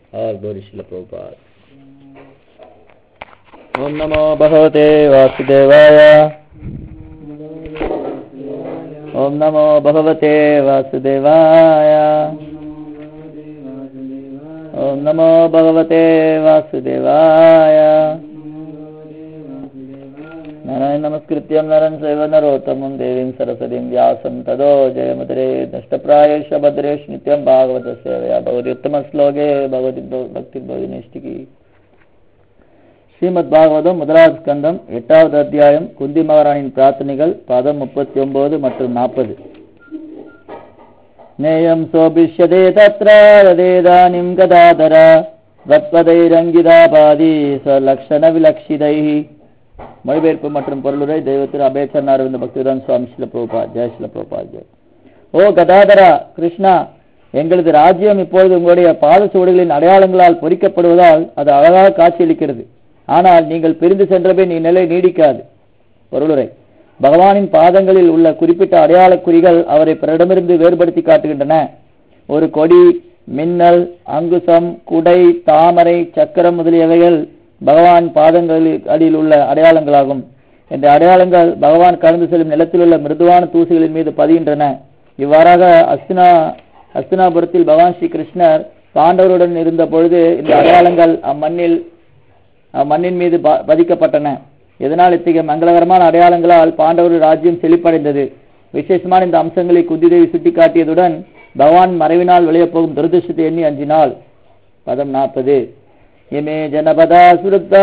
और गौरी शिल प्रभुपाद ओम नमो भगवते वासुदेवाय ओम नमो भगवते वासुदेवाय ओम नमो भगवते वासुदेवाय नारायण नमस्कृत्यं नरं चैव नरोत्तमं देवीं सरस्वतीं व्यासं तदो जयमुदरे नष्टप्रायेष भद्रेश नित्यं भागवत सेवया भगवति उत्तमश्लोके भगवति भक्तिर्भवति ஸ்ரீமத் பாகவதம் முதலாவது ஸ்கந்தம் எட்டாவது அத்தியாயம் குந்தி மகாராணியின் பிரார்த்தனைகள் பதம் முப்பத்தி ஒன்பது மற்றும் நாற்பது நேயம் சோபிஷ்யதே தத்ர ததேதானிம் கதாதர வத்வதைரங்கிதாபாதி ஸ்வலக்ஷண விலக்ஷிதை மொழிபெயர்ப்பு மற்றும் பொருளுரை தெய்வத்திரு அபேச்சன் அரவிந்த பக்திதான் சுவாமி சில பிரபா ஜெய சில பிரபா ஜெய் ஓ கதாதரா கிருஷ்ணா எங்களது ராஜ்யம் இப்பொழுது உங்களுடைய பாத சுவடுகளின் அடையாளங்களால் பொறிக்கப்படுவதால் அது அழகாக காட்சியளிக்கிறது ஆனால் நீங்கள் பிரிந்து சென்றபின் இந்நிலை நீடிக்காது பொருளுரை பகவானின் பாதங்களில் உள்ள குறிப்பிட்ட அடையாள குறிகள் அவரை பிறரிடமிருந்து வேறுபடுத்தி காட்டுகின்றன ஒரு கொடி மின்னல் அங்குசம் குடை தாமரை சக்கரம் முதலியவைகள் பகவான் பாதங்களில் அடியில் உள்ள அடையாளங்களாகும் இந்த அடையாளங்கள் பகவான் கடந்து செல்லும் நிலத்தில் உள்ள மிருதுவான தூசுகளின் மீது பதிகின்றன இவ்வாறாக அஸ்தினா அஸ்தினாபுரத்தில் பகவான் ஸ்ரீ கிருஷ்ணர் பாண்டவருடன் இருந்த பொழுது இந்த அடையாளங்கள் அம்மண்ணில் அம்மண்ணின் மீது பதிக்கப்பட்டன இதனால் இத்தகைய மங்களகரமான அடையாளங்களால் பாண்டவர் ராஜ்யம் செழிப்படைந்தது விசேஷமான இந்த அம்சங்களை குந்திதேவி சுட்டிக்காட்டியதுடன் பகவான் மறைவினால் விளையப் போகும் துரதிருஷ்டத்தை எண்ணி அஞ்சினாள் பதம் நாற்பது இமே ஜனபதா சுருத்தா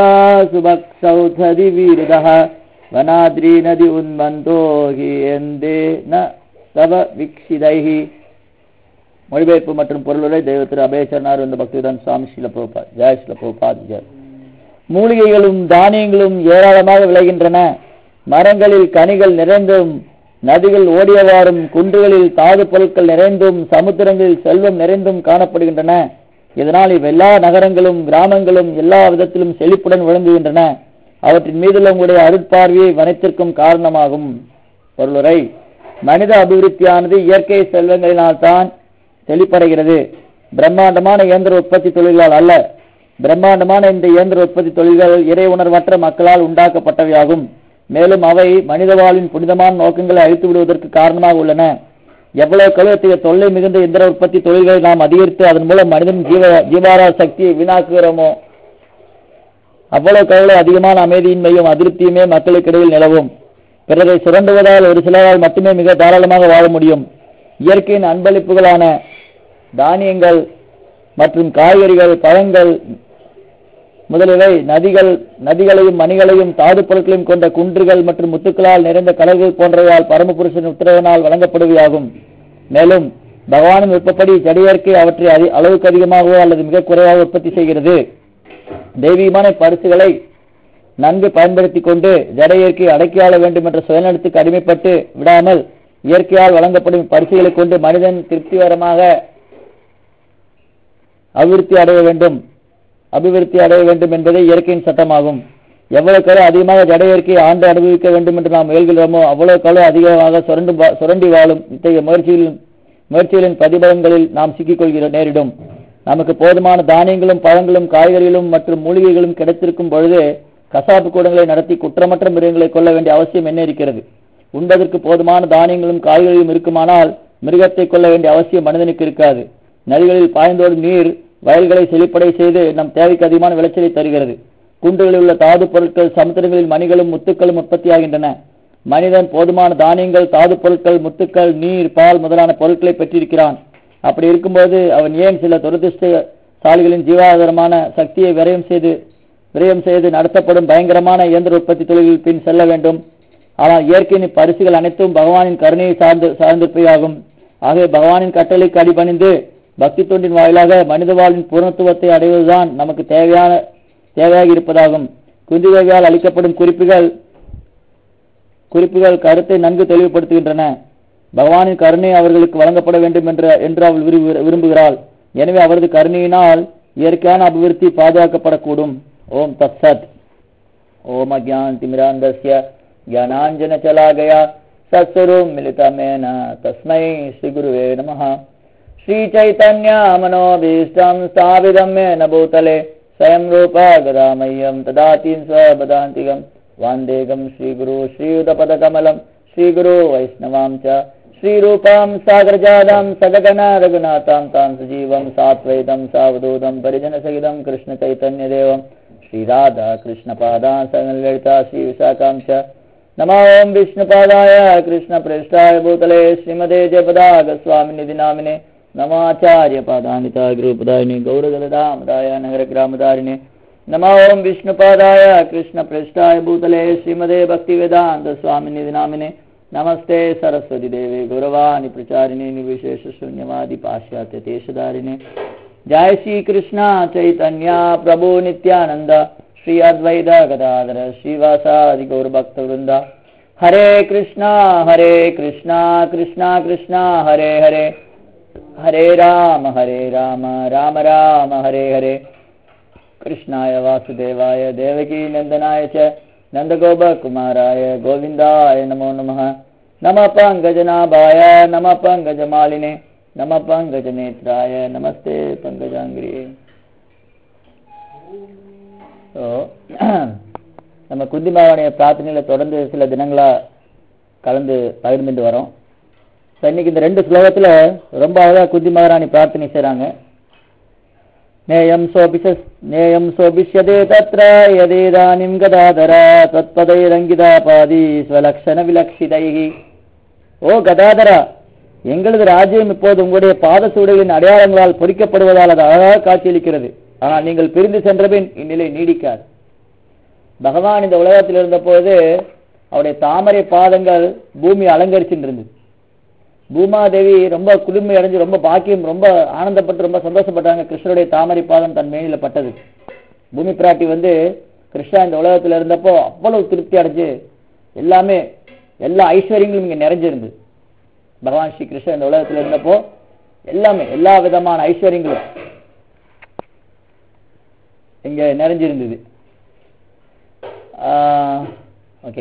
சுபக்ஷௌததி வீரதா வனாத்ரி நதி உன்மந்தோ ஹி எந்தே ந தவ விக்ஷிதைஹி மொழிபெயர்ப்பு மற்றும் பொருளுரை தெய்வத்திரு அபயச்சரணார் இந்த பக்திதான் சுவாமி ஸ்ரீல பிரபுபாத் ஜெய் ஸ்ரீல பிரபுபாத் ஜெய் மூலிகைகளும் தானியங்களும் ஏராளமாக விளைகின்றன மரங்களில் கனிகள் நிறைந்தும் நதிகள் ஓடியவாறும் குன்றுகளில் தாது பொருட்கள் நிறைந்தும் சமுத்திரங்களில் செல்வம் நிறைந்தும் காணப்படுகின்றன இதனால் இவ்வெல்லா நகரங்களும் கிராமங்களும் எல்லா விதத்திலும் செழிப்புடன் விளங்குகின்றன அவற்றின் மீதுள்ள உங்களுடைய அருட்பார்வையை வனத்திற்கும் காரணமாகும் பொருளுரை மனித அபிவிருத்தியானது இயற்கை செல்வங்களினால்தான் செழிப்படைகிறது பிரம்மாண்டமான இயந்திர உற்பத்தி தொழில்களால் அல்ல பிரம்மாண்டமான இந்த இயந்திர உற்பத்தி தொழில்கள் இறை உணர்வற்ற மக்களால் உண்டாக்கப்பட்டவையாகும் மேலும் அவை மனித வாழ்வின் புனிதமான நோக்கங்களை அழித்து விடுவதற்கு காரணமாக உள்ளன எவ்வளவு கழுவத்திய தொல்லை மிகுந்த இயந்திர உற்பத்தி தொழில்களை நாம் அதிகரித்து அதன் மூலம் மனிதன் ஜீவ ஜீவாரா சக்தியை வீணாக்குகிறோமோ அவ்வளவு கவலை அதிகமான அமைதியின்மையும் அதிருப்தியுமே மக்களுக்கிடையில் நிலவும் பிறரை சுரண்டுவதால் ஒரு சிலரால் மட்டுமே மிக தாராளமாக வாழ முடியும் இயற்கையின் அன்பளிப்புகளான தானியங்கள் மற்றும் காய்கறிகள் பழங்கள் முதலியவை நதிகள் நதிகளையும் மணிகளையும் தாது பொருட்களையும் கொண்ட குன்றுகள் மற்றும் முத்துக்களால் நிறைந்த கடல்கள் போன்றவையால் பரமபுருஷன் உத்தரவினால் வழங்கப்படுவையாகும் மேலும் பகவானின் விருப்பப்படி ஜடியற்கை அவற்றை அதி அளவுக்கு அதிகமாகவோ அல்லது மிக குறைவாக உற்பத்தி செய்கிறது தெய்வீகமான பரிசுகளை நன்கு பயன்படுத்தி கொண்டு ஜட இயற்கையை அடக்கியாள வேண்டும் என்ற சுயநலத்துக்கு அடிமைப்பட்டு விடாமல் இயற்கையால் வழங்கப்படும் பரிசுகளை கொண்டு மனிதன் திருப்திகரமாக அபிவிருத்தி அடைய வேண்டும் அபிவிருத்தி அடைய வேண்டும் என்பதே இயற்கையின் சட்டமாகும் எவ்வளவு கரு அதிகமாக ஜட இயற்கையை ஆண்டு அனுபவிக்க வேண்டும் என்று நாம் முயல்கிறோமோ அவ்வளவு கரு அதிகமாக சுரண்டு சுரண்டி வாழும் இத்தகைய முயற்சிகளின் முயற்சிகளின் பிரதிபலன்களில் நாம் சிக்கிக்கொள்கிற நேரிடும் நமக்கு போதுமான தானியங்களும் பழங்களும் காய்கறிகளும் மற்றும் மூலிகைகளும் கிடைத்திருக்கும் பொழுது கசாப்பு கூடங்களை நடத்தி குற்றமற்ற மிருகங்களை கொள்ள வேண்டிய அவசியம் என்ன இருக்கிறது உண்பதற்கு போதுமான தானியங்களும் காய்கறிகளும் இருக்குமானால் மிருகத்தை கொள்ள வேண்டிய அவசியம் மனிதனுக்கு இருக்காது நதிகளில் பாய்ந்தோடும் நீர் வயல்களை செழிப்படை செய்து நம் தேவைக்கு அதிகமான விளைச்சலை தருகிறது குன்றுகளில் உள்ள தாது பொருட்கள் சமுத்திரங்களில் மணிகளும் முத்துக்களும் உற்பத்தியாகின்றன மனிதன் போதுமான தானியங்கள் தாது பொருட்கள் முத்துக்கள் நீர் பால் முதலான பொருட்களை பெற்றிருக்கிறான் அப்படி இருக்கும்போது அவன் ஏன் சில துரதிருஷ்டசாலிகளின் ஜீவாதாரமான சக்தியை விரயம் செய்து விரயம் செய்து நடத்தப்படும் பயங்கரமான இயந்திர உற்பத்தி தொழில்கள் பின் செல்ல வேண்டும் ஆனால் இயற்கையின் பரிசுகள் அனைத்தும் பகவானின் கருணையை சார்ந்து சார்ந்திருப்பையாகும் ஆகவே பகவானின் கட்டளைக்கு அடிபணிந்து பக்தி தொண்டின் வாயிலாக மனித வாழ்வின் பூர்ணத்துவத்தை அடைவதுதான் நமக்கு தேவையான தேவையாக இருப்பதாகும் குந்திதேவியால் அளிக்கப்படும் குறிப்புகள் குறிப்புகள் கருத்தை நன்கு தெளிவுபடுத்துகின்றன பகவானின் கருணை அவர்களுக்கு வழங்கப்பட வேண்டும் என்ற என்று அவள் விரும்புகிறாள் எனவே அவரது கருணையினால் இயற்கையான அபிவிருத்தி பாதுகாக்கப்படக்கூடும் ஓம் தத்சத் ஓம் அஜான் திமிராந்தஸ்ய ज्ञानाञ्जन चला गया सत्स्वरूप मिलितमेन तस्मै श्रीगुरुवे नमः श्रीचैतन्यमनोभीष्टं स्थापितं येन भूतले स्वयं रूप गदामह्यं ददाति स्वपदान्तिकं वान्देकं श्रीगुरु श्रीयुतपदकमलं श्रीगुरु वैष्णवां च श्रीरूपां सागरजातं सगगन रघुनाथां तां सजीवं सात्वैतं सावधूतं परिजनसहितं कृष्णचैतन्यदेवं श्रीराधा कृष्णपादा सललिता श्रीविशाखां च नमो ॐ विष्णुपादाय कृष्णप्रेष्ठाय भूतले श्रीमते जयपदागस्वामिनिधि नामिने नमाचार्यपादानिता गुरुपदायिनि गौरगलदामदाय नगरग्रामदारिणे नमो ॐ विष्णुपादाय कृष्णप्रेष्ठाय भूतले श्रीमदे भक्तिवेदान्तस्वामिनिधि नामिने नमस्ते सरस्वती देवे गौरवाणि प्रचारिणे निर्विशेषशून्यवादि पाश्चात्य देशधारिणे जय श्री कृष्ण चैतन्य प्रभु नित्यानंद श्री अद्वैत गदाधर श्रीवासादि गौरभक्तवृंद हरे कृष्णा हरे कृष्णा कृष्णा कृष्णा हरे हरे हरे राम हरे राम राम राम हरे हरे कृष्णाय वासुदेवाय देवकी नन्दनाय च नन्दगोपकुमाराय गोविन्दाय नमो नमः नमः पङ्कजनाभाय नमः पङ्कजमालिने नमः पङ्कजनेत्राय नमस्ते पङ्कजाङ्ग्रिये ஸோ நம்ம குந்திமாவனைய பிரார்த்தனையில் தொடர்ந்து சில தினங்களா கலந்து பகிர்ந்துட்டு வரோம் ஸோ இன்னைக்கு இந்த ரெண்டு ஸ்லோகத்தில் ரொம்ப அழகாக குந்தி மகாராணி பிரார்த்தனை செய்கிறாங்க நேயம் சோபிஷஸ் நேயம் சோபிஷ்யதே தத்ர யதேதானிம் கதாதர தத்பதைரங்கிதா பாதி ஸ்வலக்ஷண விலக்ஷிதைகி ஓ கதாதரா எங்களது ராஜ்யம் இப்போது உங்களுடைய பாத சூடுகளின் அடையாளங்களால் பொறிக்கப்படுவதால் அது அழகாக காட்சியளிக்கிறது ஆனால் நீங்கள் பிரிந்து சென்றபின் இந்நிலை நீடிக்காது பகவான் இந்த உலகத்தில் இருந்தபோது அவருடைய தாமரை பாதங்கள் பூமி அலங்கரிச்சுட்டு இருந்தது பூமாதேவி ரொம்ப குளுமை அடைஞ்சு ரொம்ப பாக்கியம் ரொம்ப ஆனந்தப்பட்டு ரொம்ப சந்தோஷப்பட்டாங்க கிருஷ்ணருடைய தாமரை பாதம் தன் மேனில பட்டது பூமி பிராட்டி வந்து கிருஷ்ணா இந்த உலகத்தில் இருந்தப்போ அவ்வளவு திருப்தி அடைஞ்சு எல்லாமே எல்லா ஐஸ்வர்யங்களும் இங்கே நிறைஞ்சிருந்து பகவான் ஸ்ரீ கிருஷ்ணன் இந்த உலகத்தில் இருந்தப்போ எல்லாமே எல்லா விதமான ஐஸ்வர்யங்களும் இங்க நிறைஞ்சிருந்தது ஓகே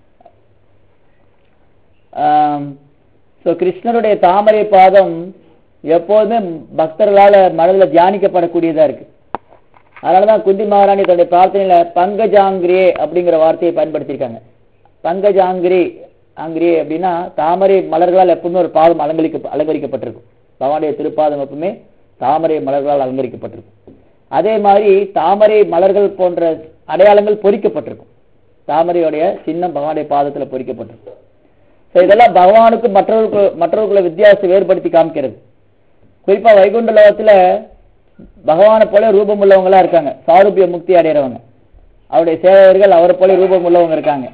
ஸோ கிருஷ்ணருடைய தாமரை பாதம் எப்போதுமே பக்தர்களால் மனதில் தியானிக்கப்படக்கூடியதா இருக்கு அதனாலதான் குந்தி மகாராணி தன்னுடைய பிரார்த்தனையில பங்கஜாங்கிரியே அப்படிங்கிற வார்த்தையை பயன்படுத்தியிருக்காங்க பங்கஜாங்கிரி ஆங்கிரி அப்படின்னா தாமரை மலர்களால் எப்பவுமே ஒரு பாதம் அலங்கரிக்க அலங்கரிக்கப்பட்டிருக்கும் பகவானுடைய திருப்பாதம் எப்பவுமே தாமரை மலர்களால் அலங்கரிக்கப்பட்டிருக்கும் அதே மாதிரி தாமரை மலர்கள் போன்ற அடையாளங்கள் பொறிக்கப்பட்டிருக்கும் தாமரையுடைய சின்னம் பகவானுடைய பாதத்தில் பொறிக்கப்பட்டிருக்கும் ஸோ இதெல்லாம் பகவானுக்கு மற்றவர்களுக்கு மற்றவர்களை வித்தியாசத்தை வேறுபடுத்தி காமிக்கிறது குறிப்பா வைகுண்ட லோகத்துல பகவானை போல ரூபம் உள்ளவங்களா இருக்காங்க சாரூபிய முக்தி அடைகிறவங்க அவருடைய சேவகர்கள் அவரை போல ரூபம் உள்ளவங்க இருக்காங்க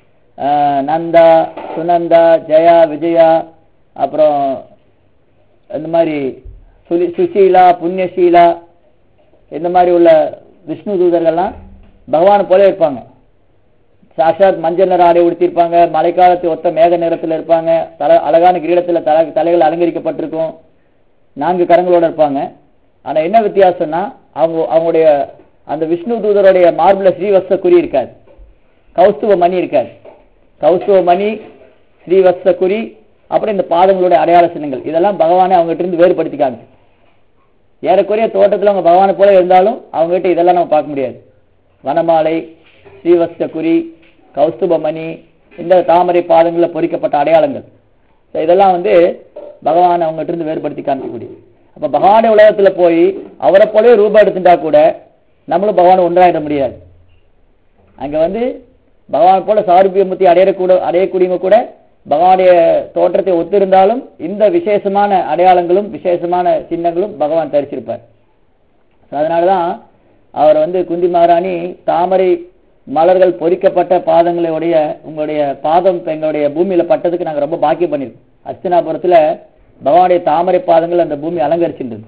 நந்தா சுனந்தா ஜெயா விஜயா அப்புறம் இந்த மாதிரி சுலி சுசீலா புண்ணியசீலா இந்த மாதிரி உள்ள விஷ்ணு தூதர்கள்லாம் பகவானை போல இருப்பாங்க சாஷாத் மஞ்சள் நிற ஆடை உடுத்திருப்பாங்க மழைக்காலத்து ஒத்த மேக நிறத்தில் இருப்பாங்க தலை அழகான கிரீடத்தில் தலை தலைகள் அலங்கரிக்கப்பட்டிருக்கும் நான்கு கரங்களோட இருப்பாங்க ஆனா என்ன வித்தியாசம்னா அவங்க அவங்களுடைய அந்த விஷ்ணு தூதருடைய மார்பிள ஸ்ரீவஸ்த குறி இருக்காது கௌஸ்துவ மணி இருக்காது கௌஸ்துவ மணி ஸ்ரீவஸ்த குறி அப்புறம் இந்த பாதங்களுடைய அடையாள சின்னங்கள் இதெல்லாம் பகவானை அவங்ககிட்ட இருந்து வேறுபடுத்திக்காங்க ஏறக்குறைய தோட்டத்தில் அவங்க பகவானை போல இருந்தாலும் அவங்ககிட்ட இதெல்லாம் நம்ம பார்க்க முடியாது வனமாலை ஸ்ரீவஸ்த குறி கௌஸ்துபமணி இந்த தாமரை பாதங்களில் பொறிக்கப்பட்ட அடையாளங்கள் இதெல்லாம் வந்து பகவான் அவங்ககிட்ட இருந்து வேறுபடுத்தி காமிக்கக்கூடியது அப்ப பகவான உலகத்துல போய் அவரை போலவே ரூபம் எடுத்துட்டா கூட நம்மளும் பகவான் ஒன்றாயிட முடியாது அங்க வந்து பகவான் போல சாரூபியமுத்தி அடையக்கூட அடையக்கூடியவங்க கூட பகவானுடைய தோற்றத்தை ஒத்திருந்தாலும் இந்த விசேஷமான அடையாளங்களும் விசேஷமான சின்னங்களும் பகவான் தரிச்சிருப்பார் அதனாலதான் அவர் வந்து குந்தி மகாராணி தாமரை மலர்கள் பொறிக்கப்பட்ட பாதங்களுடைய உங்களுடைய பாதம் எங்களுடைய பூமியில பட்டதுக்கு நாங்க ரொம்ப பாக்கியம் பண்ணிருக்கோம் அஸ்தினாபுரத்துல பகவானுடைய தாமரை பாதங்கள் அந்த பூமி அலங்கரிச்சிருந்தது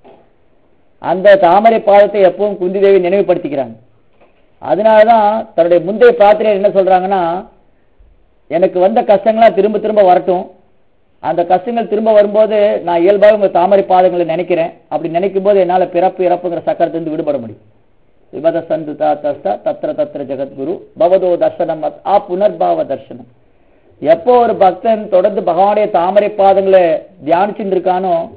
அந்த தாமரை பாதத்தை எப்பவும் குந்தி தேவி நினைவுபடுத்திக்கிறாங்க அதனாலதான் தன்னுடைய முந்தைய பிரார்த்தனை என்ன சொல்றாங்கன்னா எனக்கு வந்த கஷ்டங்கள்லாம் திரும்ப திரும்ப வரட்டும் அந்த கஷ்டங்கள் திரும்ப வரும்போது நான் இயல்பாக உங்க தாமரை பாதங்களை நினைக்கிறேன் அப்படி நினைக்கும் போது என்னால பிறப்பு இறப்புங்கிற சக்கரத்திலிருந்து விடுபட முடியும் விபத சந்து தஸ்த தத்திர தத்திர ஜெகத்குரு பவதோ தர்சனம் ஆ புனர்பாவ தர்சனம் எப்போ ஒரு பக்தன் தொடர்ந்து பகவானுடைய தாமரை பாதங்களை தியானிச்சுட்டு இருக்கானோ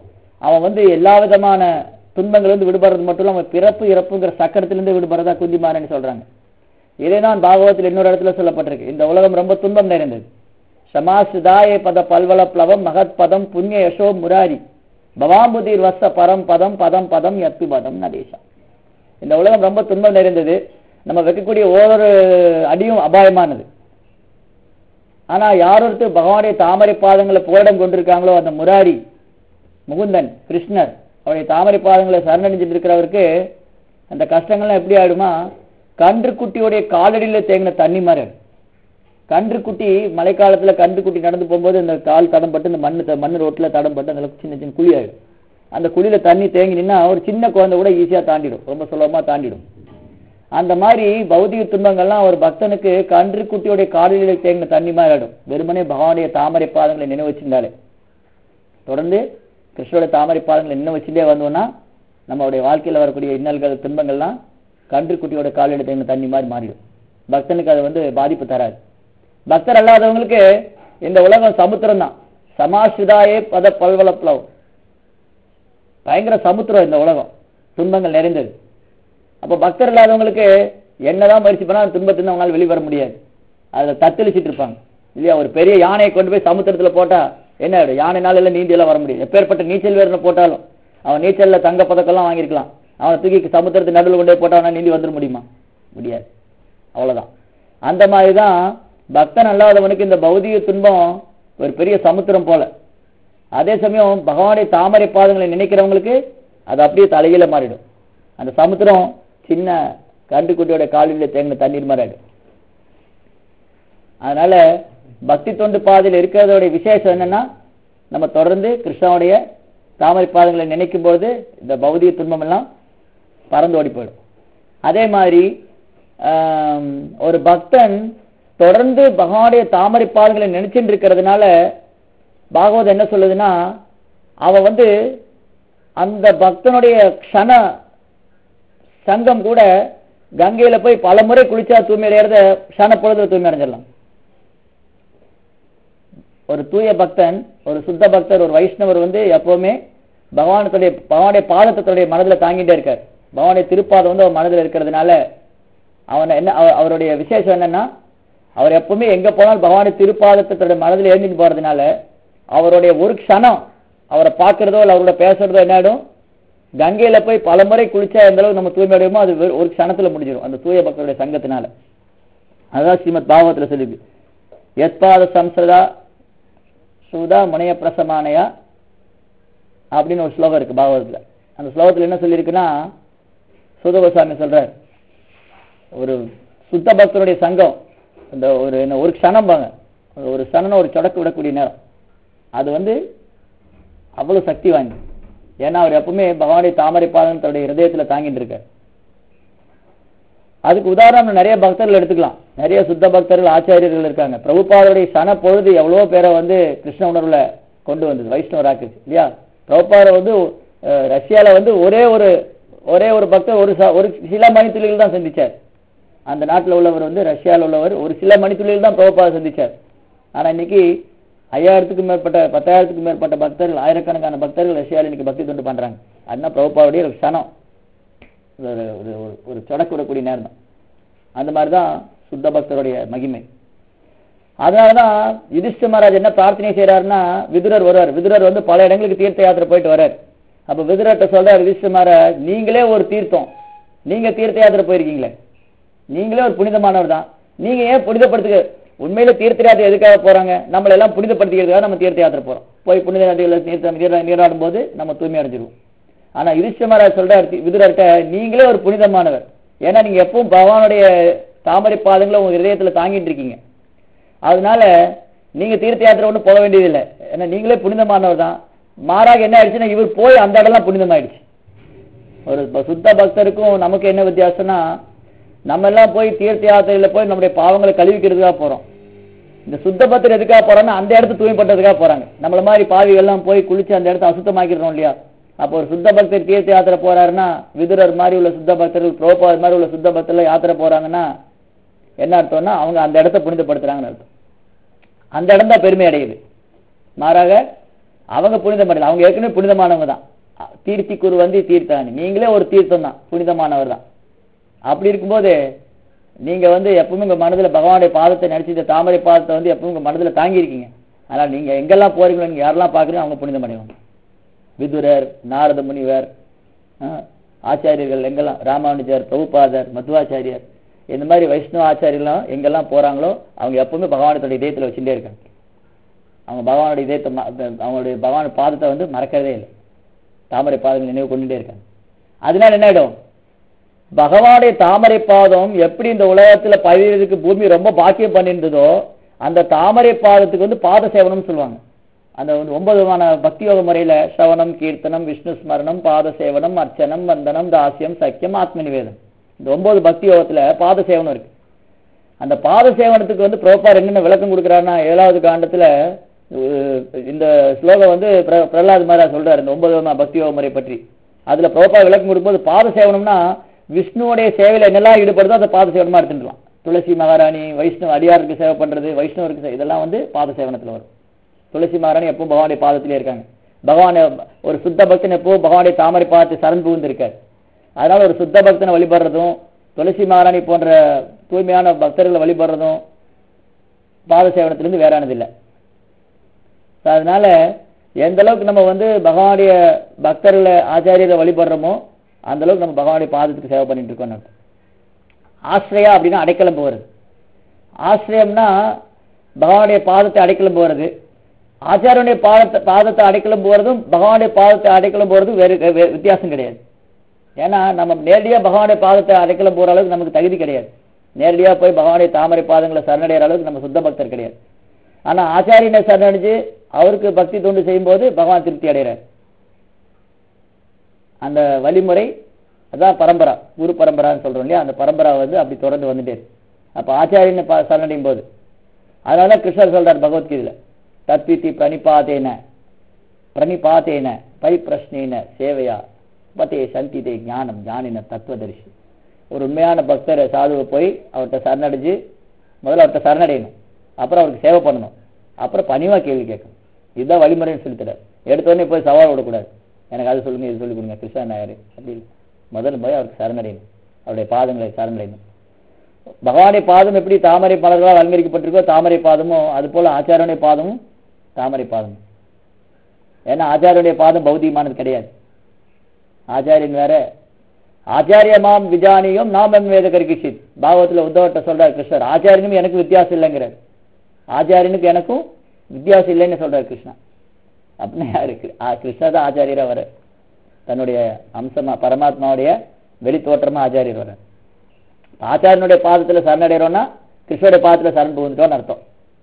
அவன் வந்து எல்லா விதமான துன்பங்களிலிருந்து விடுபடுறது மட்டும் இல்லாம பிறப்பு இறப்புங்கிற சக்கரத்திலிருந்து விடுபடுறதா குந்திமாறன்னு சொல்றாங்க இதைதான் பாகவத்தில் இன்னொரு இடத்துல சொல்லப்பட்டிருக்கு இந்த உலகம் ரொம்ப துன்பம் நிறைந்தது சமாசுதாய பத பல்வல பிளவம் மகத் பதம் புண்ணிய யசோ முராரி பவாம்புதிர் வச பரம் பதம் பதம் பதம் யத்து பதம் நடேசா இந்த உலகம் ரொம்ப துன்பம் நிறைந்தது நம்ம வைக்கக்கூடிய ஒவ்வொரு அடியும் அபாயமானது ஆனா யார் ஒருத்தர் பகவானுடைய தாமரை பாதங்களை புகலிடம் கொண்டிருக்காங்களோ அந்த முராரி முகுந்தன் கிருஷ்ணர் அவருடைய தாமரை பாதங்களை சரணடைஞ்சிட்டு இருக்கிறவருக்கு அந்த கஷ்டங்கள்லாம் எப்படி ஆயிடுமா கன்று குட்டியுடைய காலடியில தேங்கின தண்ணி மாதிரி ஆயிடும். கன்று குட்டி மழைக்காலத்துல கன்று குட்டி நடந்து போகும்போது இந்த கால் தடம்பட்டு இந்த மண்ணு த- மண்ணு ரோட்ல தடம்பட்டு அந்த சின்ன சின்ன குழி ஆயிடும் அந்த குழியில தண்ணி தேங்கி நின்னா ஒரு சின்ன குழந்தை கூட ஈஸியா தாண்டிடும் ரொம்ப சுலபமா தாண்டிடும் அந்த மாதிரி பௌதிக துன்பங்கள்லாம் ஒரு பக்தனுக்கு கன்று குட்டியுடைய காலிலே தேங்கின தண்ணி மாதிரி ஆயிடும் வெறுமனே பகவானுடைய தாமரை பாதங்களை நினைவு வச்சிருந்தாலே தொடர்ந்து கிருஷ்ணோட தாமரை பாதங்களை நினைவு வச்சுட்டே வந்தோம்னா நம்மளுடைய வாழ்க்கையில வரக்கூடிய இன்னல்கள் துன்பங்கள்லாம் கன்று குட்டியோட காலில் தேங்கின தண்ணி மாதிரி மாறிடும் பக்தனுக்கு அது வந்து பாதிப்பு தராது பக்தர் அல்லாதவங்களுக்கு இந்த உலகம் சமுத்திரம் தான் சமாசிதாயே பத பல்வலப்ளவ் பயங்கர சமுத்திரம் இந்த உலகம் துன்பங்கள் நிறைந்தது அப்ப பக்தர் இல்லாதவங்களுக்கு என்னதான் முயற்சி பண்ணா அந்த துன்பத்திலிருந்து அவங்களால வெளிவர முடியாது அதுல தத்தளிச்சிட்டு இருப்பாங்க இல்லையா ஒரு பெரிய யானையை கொண்டு போய் சமுத்திரத்துல போட்டா என்ன ஆயிடும் யானைனால எல்லாம் நீந்தி எல்லாம் வர முடியும் எப்பேற்பட்ட நீச்சல் வீரனை போட்டாலும் அவன் நீச்சல்ல தங்க பதக்கம்லாம் வாங்கியிருக்கலாம் அவனை தூக்கி சமுத்திரத்து நடுவில் கொண்டு போய் போட்டா அவனா நீந்தி வந்துட முடியுமா முடியாது அவ்வளவுதான் அந்த மாதிரி தான் பக்தன் அல்லாதவனுக்கு இந்த பௌதிக துன்பம் ஒரு பெரிய சமுத்திரம் போல அதே சமயம் பகவானுடைய தாமரை பாதங்களை நினைக்கிறவங்களுக்கு அது அப்படியே தலையில மாறிடும் அந்த சமுத்திரம் சின்ன கண்டுக்குட்டியோட காலில் தேங்கின தண்ணீர் மாதிரி ஆயிடும் அதனால பக்தி தொண்டு பாதையில் இருக்கிறதோட விசேஷம் என்னன்னா நம்ம தொடர்ந்து கிருஷ்ணனுடைய தாமரை பாதங்களை நினைக்கும் பொழுது இந்த பௌதிக துன்பம் எல்லாம் பறந்து ஓடி போயிடும் அதே மாதிரி ஆம், ஒரு பக்தன் தொடர்ந்து பகவானுடைய தாமரை பாதங்களை நினைச்சுட்டு இருக்கிறதுனால பாகவதம் என்ன சொல்லுதுன்னா அவன் வந்து அந்த பக்தனுடைய க்ஷண சங்கம் கூட கங்கையில போய் பல முறை குளிச்சா தூய்மை அடைகிறத க்ஷண பொழுதுல தூய்மை அடைஞ்சிடலாம் ஒரு தூய பக்தன் ஒரு சுத்த பக்தர் ஒரு வைஷ்ணவர் வந்து எப்பவுமே பகவானுடைய பகவானுடைய பாதத்தை தன்னுடைய மனதுல தாங்கிட்டே இருக்கார் பகவானுடைய திருப்பாதம் வந்து அவர் மனதுல இருக்கிறதுனால அவன் என்ன அவ- அவருடைய விசேஷம் என்னன்னா அவர் எப்பவுமே எங்க போனாலும் பகவானுடைய திருப்பாதத்தை தன்னுடைய மனதில் எழுந்திட்டு போறதுனால அவருடைய ஒரு க்ஷணம் அவரை பார்க்கறதோ இல்ல அவரோட பேசுறதோ என்ன ஆயிடும் கங்கையில போய் பல முறை குளிச்சா எந்த அளவுக்கு நம்ம தூய்மை அடையுமோ அது வெறும் ஒரு க்ஷணத்துல முடிஞ்சிடும் அந்த தூய பக்தருடைய சங்கத்தினால அதான் ஸ்ரீமத் பாகவத்துல சொல்லுது எத்பாத சம்சதா சுதா முனைய பிரசமானயா அப்படின்னு ஒரு ஸ்லோகம் இருக்கு பாகவதத்துல அந்த ஸ்லோகத்துல என்ன சொல்லியிருக்குன்னா சுதகோசாமி சொல்றார் ஒரு சுத்த பக்தருடைய சங்கம் இந்த ஒரு என்ன ஒரு க்ஷணம் பாங்க ஒரு- ஒரு சனம் ஒரு சொடக்கு விடக்கூடிய நேரம் அது வந்து அவ்வளவு சக்தி வாய்ந்தது ஏன்னா அவர் எப்பவுமே பகவானுடைய தாமரை பாதம் தன்னுடைய ஹிருதயத்துல தாங்கிட்டு இருக்கார் அதுக்கு உதாரணம் நிறைய பக்தர்கள் எடுத்துக்கலாம் நிறைய சுத்த பக்தர்கள் ஆச்சாரியர்கள் இருக்காங்க பிரபுபாதருடைய சன பொழுது எவ்வளவோ பேரை வந்து கிருஷ்ண உணர்வுல கொண்டு வந்தது வைஷ்ணவராக்குச்சு இல்லையா பிரபுபாதர் வந்து அஹ், ரஷ்யால வந்து ஒரே ஒரு ஒரே ஒரு பக்தர் ஒரு ச- ஒரு சில மணித்துளிகள் தான் சந்திச்சார் அந்த நாட்டுல உள்ளவர் வந்து ரஷ்யால உள்ளவர் ஒரு சில மணித்துளிகள் தான் பிரபுபாதர் சந்திச்சார் ஆனா இன்னைக்கு ஐயாயிரத்துக்கும் மேற்பட்ட பத்தாயிரத்துக்கும் மேற்பட்ட பக்தர்கள் ஆயிரக்கணக்கான பக்தர்கள் ரஷ்யால இன்னைக்கு பக்தி தொண்டு பண்றாங்க அதுதான் பிரபுபாவுடைய ஒரு க்ஷணம் ஒரு ஒரு ஒரு- ஒரு சொடக்கு விடக்கூடிய நேரம் தான் அந்த மாதிரி தான் சுத்த பக்தருடைய மகிமை அதனாலதான் யுதிஷ்ட மகாராஜ் என்ன பிரார்த்தனை செய்யறாருன்னா விதுரர் வருவார் விதுரர் வந்து பல இடங்களுக்கு தீர்த்த யாத்திரை போயிட்டு வர்றார் அப்ப விதுரர்கிட்ட சொல்றார் யுதிஷ்ட மகாராஜ் நீங்களே ஒரு தீர்த்தம் நீங்க தீர்த்த யாத்திரை போயிருக்கீங்களே நீங்களே ஒரு புனிதமானவர் தான் நீங்க ஏன் புனிதப்படுத்துக்க உண்மையில தீர்த்த யாத்திரை எதுக்காக போறாங்க நம்மள எல்லாம் புனிதப்படுத்திக்கிறதுக்காக நம்ம தீர்த்த யாத்திரை போறோம் போய் புனித நதிகளை நீர்த்த நீரா- நீராடும் போது நம்ம தூய்மை அடைஞ்சிருவோம் ஆனா யுதிஷ்ட மகாராஜ் சொல்றார் தி- விதுரர்கிட்ட நீங்களே ஒரு புனிதமானவர் ஏன்னா நீங்க எப்பவும் பகவானுடைய தாமரை பாதங்களை உங்க இதயத்துல தாங்கிட்டு இருக்கீங்க அதனால நீங்க தீர்த்த யாத்திரை ஒன்றும் போக வேண்டியதில்லை ஏன்னா நீங்களே புனிதமானவர் தான் மாறாக என்ன ஆயிடுச்சுன்னா இவர் போய் அந்த இடம்லாம் புனிதமாயிடுச்சு ஒரு ப- சுத்த பக்தருக்கும் நமக்கு என்ன வித்தியாசம்னா நம்ம எல்லாம் போய் தீர்த்த யாத்திரையில போய் நம்முடைய பாவங்களை கழுவிக்கிறதுக்காக போறோம் இந்த சுத்த பக்தர் எதுக்காக போறோம்னா அந்த இடத்து தூய்மைப்பட்டதுக்காக போறாங்க நம்மள மாதிரி பாவிகள் எல்லாம் போய் குளிச்சு அந்த இடத்த அசுத்தமாக்கிடுறோம் இல்லையா அப்போ ஒரு சுத்த பக்தர் தீர்த்த யாத்திரை போறாருன்னா விதுரர் மாதிரி உள்ள சுத்த பக்தர்கள் புரோபாத் மாதிரி உள்ள சுத்த பக்தர்ல யாத்திரை போறாங்கன்னா என்ன அர்த்தம்னா அவங்க அந்த இடத்த புனிதப்படுத்துறாங்கன்னு அர்த்தம் அந்த இடம் தான் பெருமை அடையுது மாறாக அவங்க புனிதம் அடையல அவங்க ஏற்கனவே புனிதமானவங்க தான் தீர்த்தி குரு வந்து தீர்த்தானி நீங்களே ஒரு தீர்த்தம் தான் புனிதமானவர் தான் அப்படி இருக்கும்போது நீங்க வந்து எப்பவுமே உங்க மனதுல பகவானுடைய பாதத்தை நினைச்சு இந்த தாமரை பாதத்தை வந்து எப்பவும் உங்க மனதுல தாங்கி இருக்கீங்க அதனால நீங்க எங்கெல்லாம் போறீங்களோ நீங்க யாரெல்லாம் பாக்குறீங்க அவங்க புனிதம் அடைவாங்க விதுரர் நாரத முனிவர் ஆ, ஆச்சாரியர்கள் எங்கெல்லாம் ராமானுஜர் பிரபுபாதர் மத்வாச்சாரியர் இந்த மாதிரி வைஷ்ணவ ஆச்சாரியெல்லாம் எங்கெல்லாம் போறாங்களோ அவங்க எப்பவுமே பகவானுடைய இதயத்துல வச்சுட்டே இருக்காங்க அவங்க பகவானுடைய இதயத்தை ம- அவங்களுடைய பகவான் பாதத்தை வந்து மறக்கிறதே இல்லை தாமரை பாதங்கள் நினைவு கொண்டுட்டே இருக்காங்க அதனால என்ன ஆயிடும் பகவானுடைய தாமரை பாதம் எப்படி இந்த உலகத்துல பதிவதற்கு பூமி ரொம்ப பாக்கியம் பண்ணியிருந்ததோ அந்த தாமரை பாதத்துக்கு வந்து பாத சேவனம் சொல்லுவாங்க அந்த வந்து ஒன்பது விதமான பக்தி யோக முறையில சவனம் கீர்த்தனம் விஷ்ணு ஸ்மரணம் பாத சேவனம் அர்ச்சனம் வந்தனம் தாசியம் சக்கியம் ஆத்ம நிவேதம் இந்த ஒன்பது பக்தி யோகத்துல பாத சேவனம் இருக்கு அந்த பாத சேவனத்துக்கு வந்து புரோப்பார் என்னென்ன விளக்கம் கொடுக்குறாருன்னா ஏழாவது காண்டத்துல அஹ், இந்த ஸ்லோகம் வந்து பிர- பிரகலாத் மகாராஜ் சொல்றாரு இந்த ஒன்பது விதமான பக்தி யோக முறை பற்றி அதுல புரோப்பார் விளக்கம் கொடுக்கும்போது பாத சேவனம்னா விஷ்ணுவோடைய சேவையில என்னெல்லாம் ஈடுபடுதோ அந்த பாத சேவனமா எடுத்துக்கலாம் துளசி மகாராணி வைஷ்ணவ அடியாருக்கு சேவை பண்றது வைஷ்ணவருக்கு சே- இதெல்லாம் வந்து பாத சேவனத்துல வரும் துளசி மகாராணி எப்பவும் பகவானுடைய பாதத்திலே இருக்காங்க பகவான் ஒரு சுத்த பக்தன் எப்பவும் பகவானுடைய தாமரை பாதத்தை சரண் புகுந்து இருக்கார் அதனால ஒரு சுத்த பக்தனை வழிபடுறதும் துளசி மகாராணி போன்ற தூய்மையான பக்தர்களை வழிபடுறதும் பாத சேவனத்திலிருந்து வேறானது இல்லை So, அதனால எந்த அளவுக்கு நம்ம வந்து பகவானுடைய பக்தர்களை ஆச்சாரியரை வழிபடுறோமோ அந்த அளவுக்கு நம்ம பகவானுடைய பாதத்துக்கு சேவை பண்ணிட்டு இருக்கோம் அர்த்தம். ஆசிரியா அப்படின்னா அடைக்கலம் போகிறது ஆசிரியம்னா பகவானுடைய பாதத்தை அடைக்கலம் போறது ஆச்சாரியனுடைய பாதத்தை பாதத்தை அடைக்கலம் போறதும் பகவானுடைய பாதத்தை அடைக்கலம் போறதும் வேறு வே- வித்தியாசம் கிடையாது ஏன்னா நம்ம நேரடியா பகவானுடைய பாதத்தை அடைக்கலம் போற அளவுக்கு நமக்கு தகுதி கிடையாது நேரடியா போய் பகவானுடைய தாமரை பாதங்களை சரணடைகிற அளவுக்கு நம்ம சுத்த பக்தர் கிடையாது ஆனா ஆச்சாரியனை சரணடைஞ்சு அவருக்கு பக்தி தொண்டு செய்யும்போது பகவான் திருப்தி அடைகிறார் அந்த வழிமுறை அதான் பரம்பரா குரு பரம்பரான்னு சொல்றோம் இல்லையா அந்த பரம்பரா வந்து அப்படி தொடர்ந்து வந்துட்டே இருக்கு அப்ப ஆச்சாரியனை பா- சரணடையும் போது அதனால கிருஷ்ணர் சொல்றார் பகவத்கீதையில தத்வித்தி பிரணிபாதேன பிரணிபாதேன பரிப்பிரஷ்னேன சேவையா பத்தே சந்திதே ஞானம் ஞானின தத்துவதரிசி ஒரு உண்மையான பக்தர் சாதுவை போய் அவர்கிட்ட சரணடைஞ்சு முதல்ல அவர்கிட்ட சரணடையணும் அப்புறம் அவருக்கு சேவை பண்ணணும் அப்புறம் பணிவா கேள்வி கேட்கணும் இதுதான் வழிமுறைன்னு சொல்லித்தரார் எடுத்த உடனே போய் சவால் விடக்கூடாது எனக்கு அது சொல்லுங்க இது சொல்லி கொடுங்க கிருஷ்ணா நாயர் அப்படி இல்லை. முதல்ல போய் அவருக்கு சரணடையணும் அவருடைய பாதங்களை சரணடையணும் பகவானுடைய பாதம் எப்படி தாமரை மலர்களால் அலங்கரிக்கப்பட்டிருக்கோ தாமரை பாதமும் அது போல ஆச்சாரனுடைய பாதமும் தாமரை பாதம் ஏன்னா ஆச்சாரனுடைய பாதம் பௌதிகமானது கிடையாது ஆச்சாரியன் வேற ஆச்சாரியமாம் விஜானியும் நாமம் வேத கரிகிஷித் பாகவத்துல உத்தவட்ட சொல்றார் கிருஷ்ணர் ஆச்சாரியனும் எனக்கு வித்தியாசம் இல்லைங்கிறார் ஆச்சாரியனுக்கு எனக்கும் வித்தியாசம் இல்லைன்னு சொல்றார் கிருஷ்ணா அப்படின்னா யாரு கிரு- ஆ, கிருஷ்ணா தான் ஆச்சாரியரா வர தன்னுடைய அம்சமா பரமாத்மாவுடைய வெளி தோற்றமா ஆச்சாரியர் வர ஆச்சாரியனுடைய பாதத்துல சரணடைறோம்னா கிருஷ்ணனுடைய பாதத்துல சரண் புகுந்துட்டோம்னு அர்த்தம்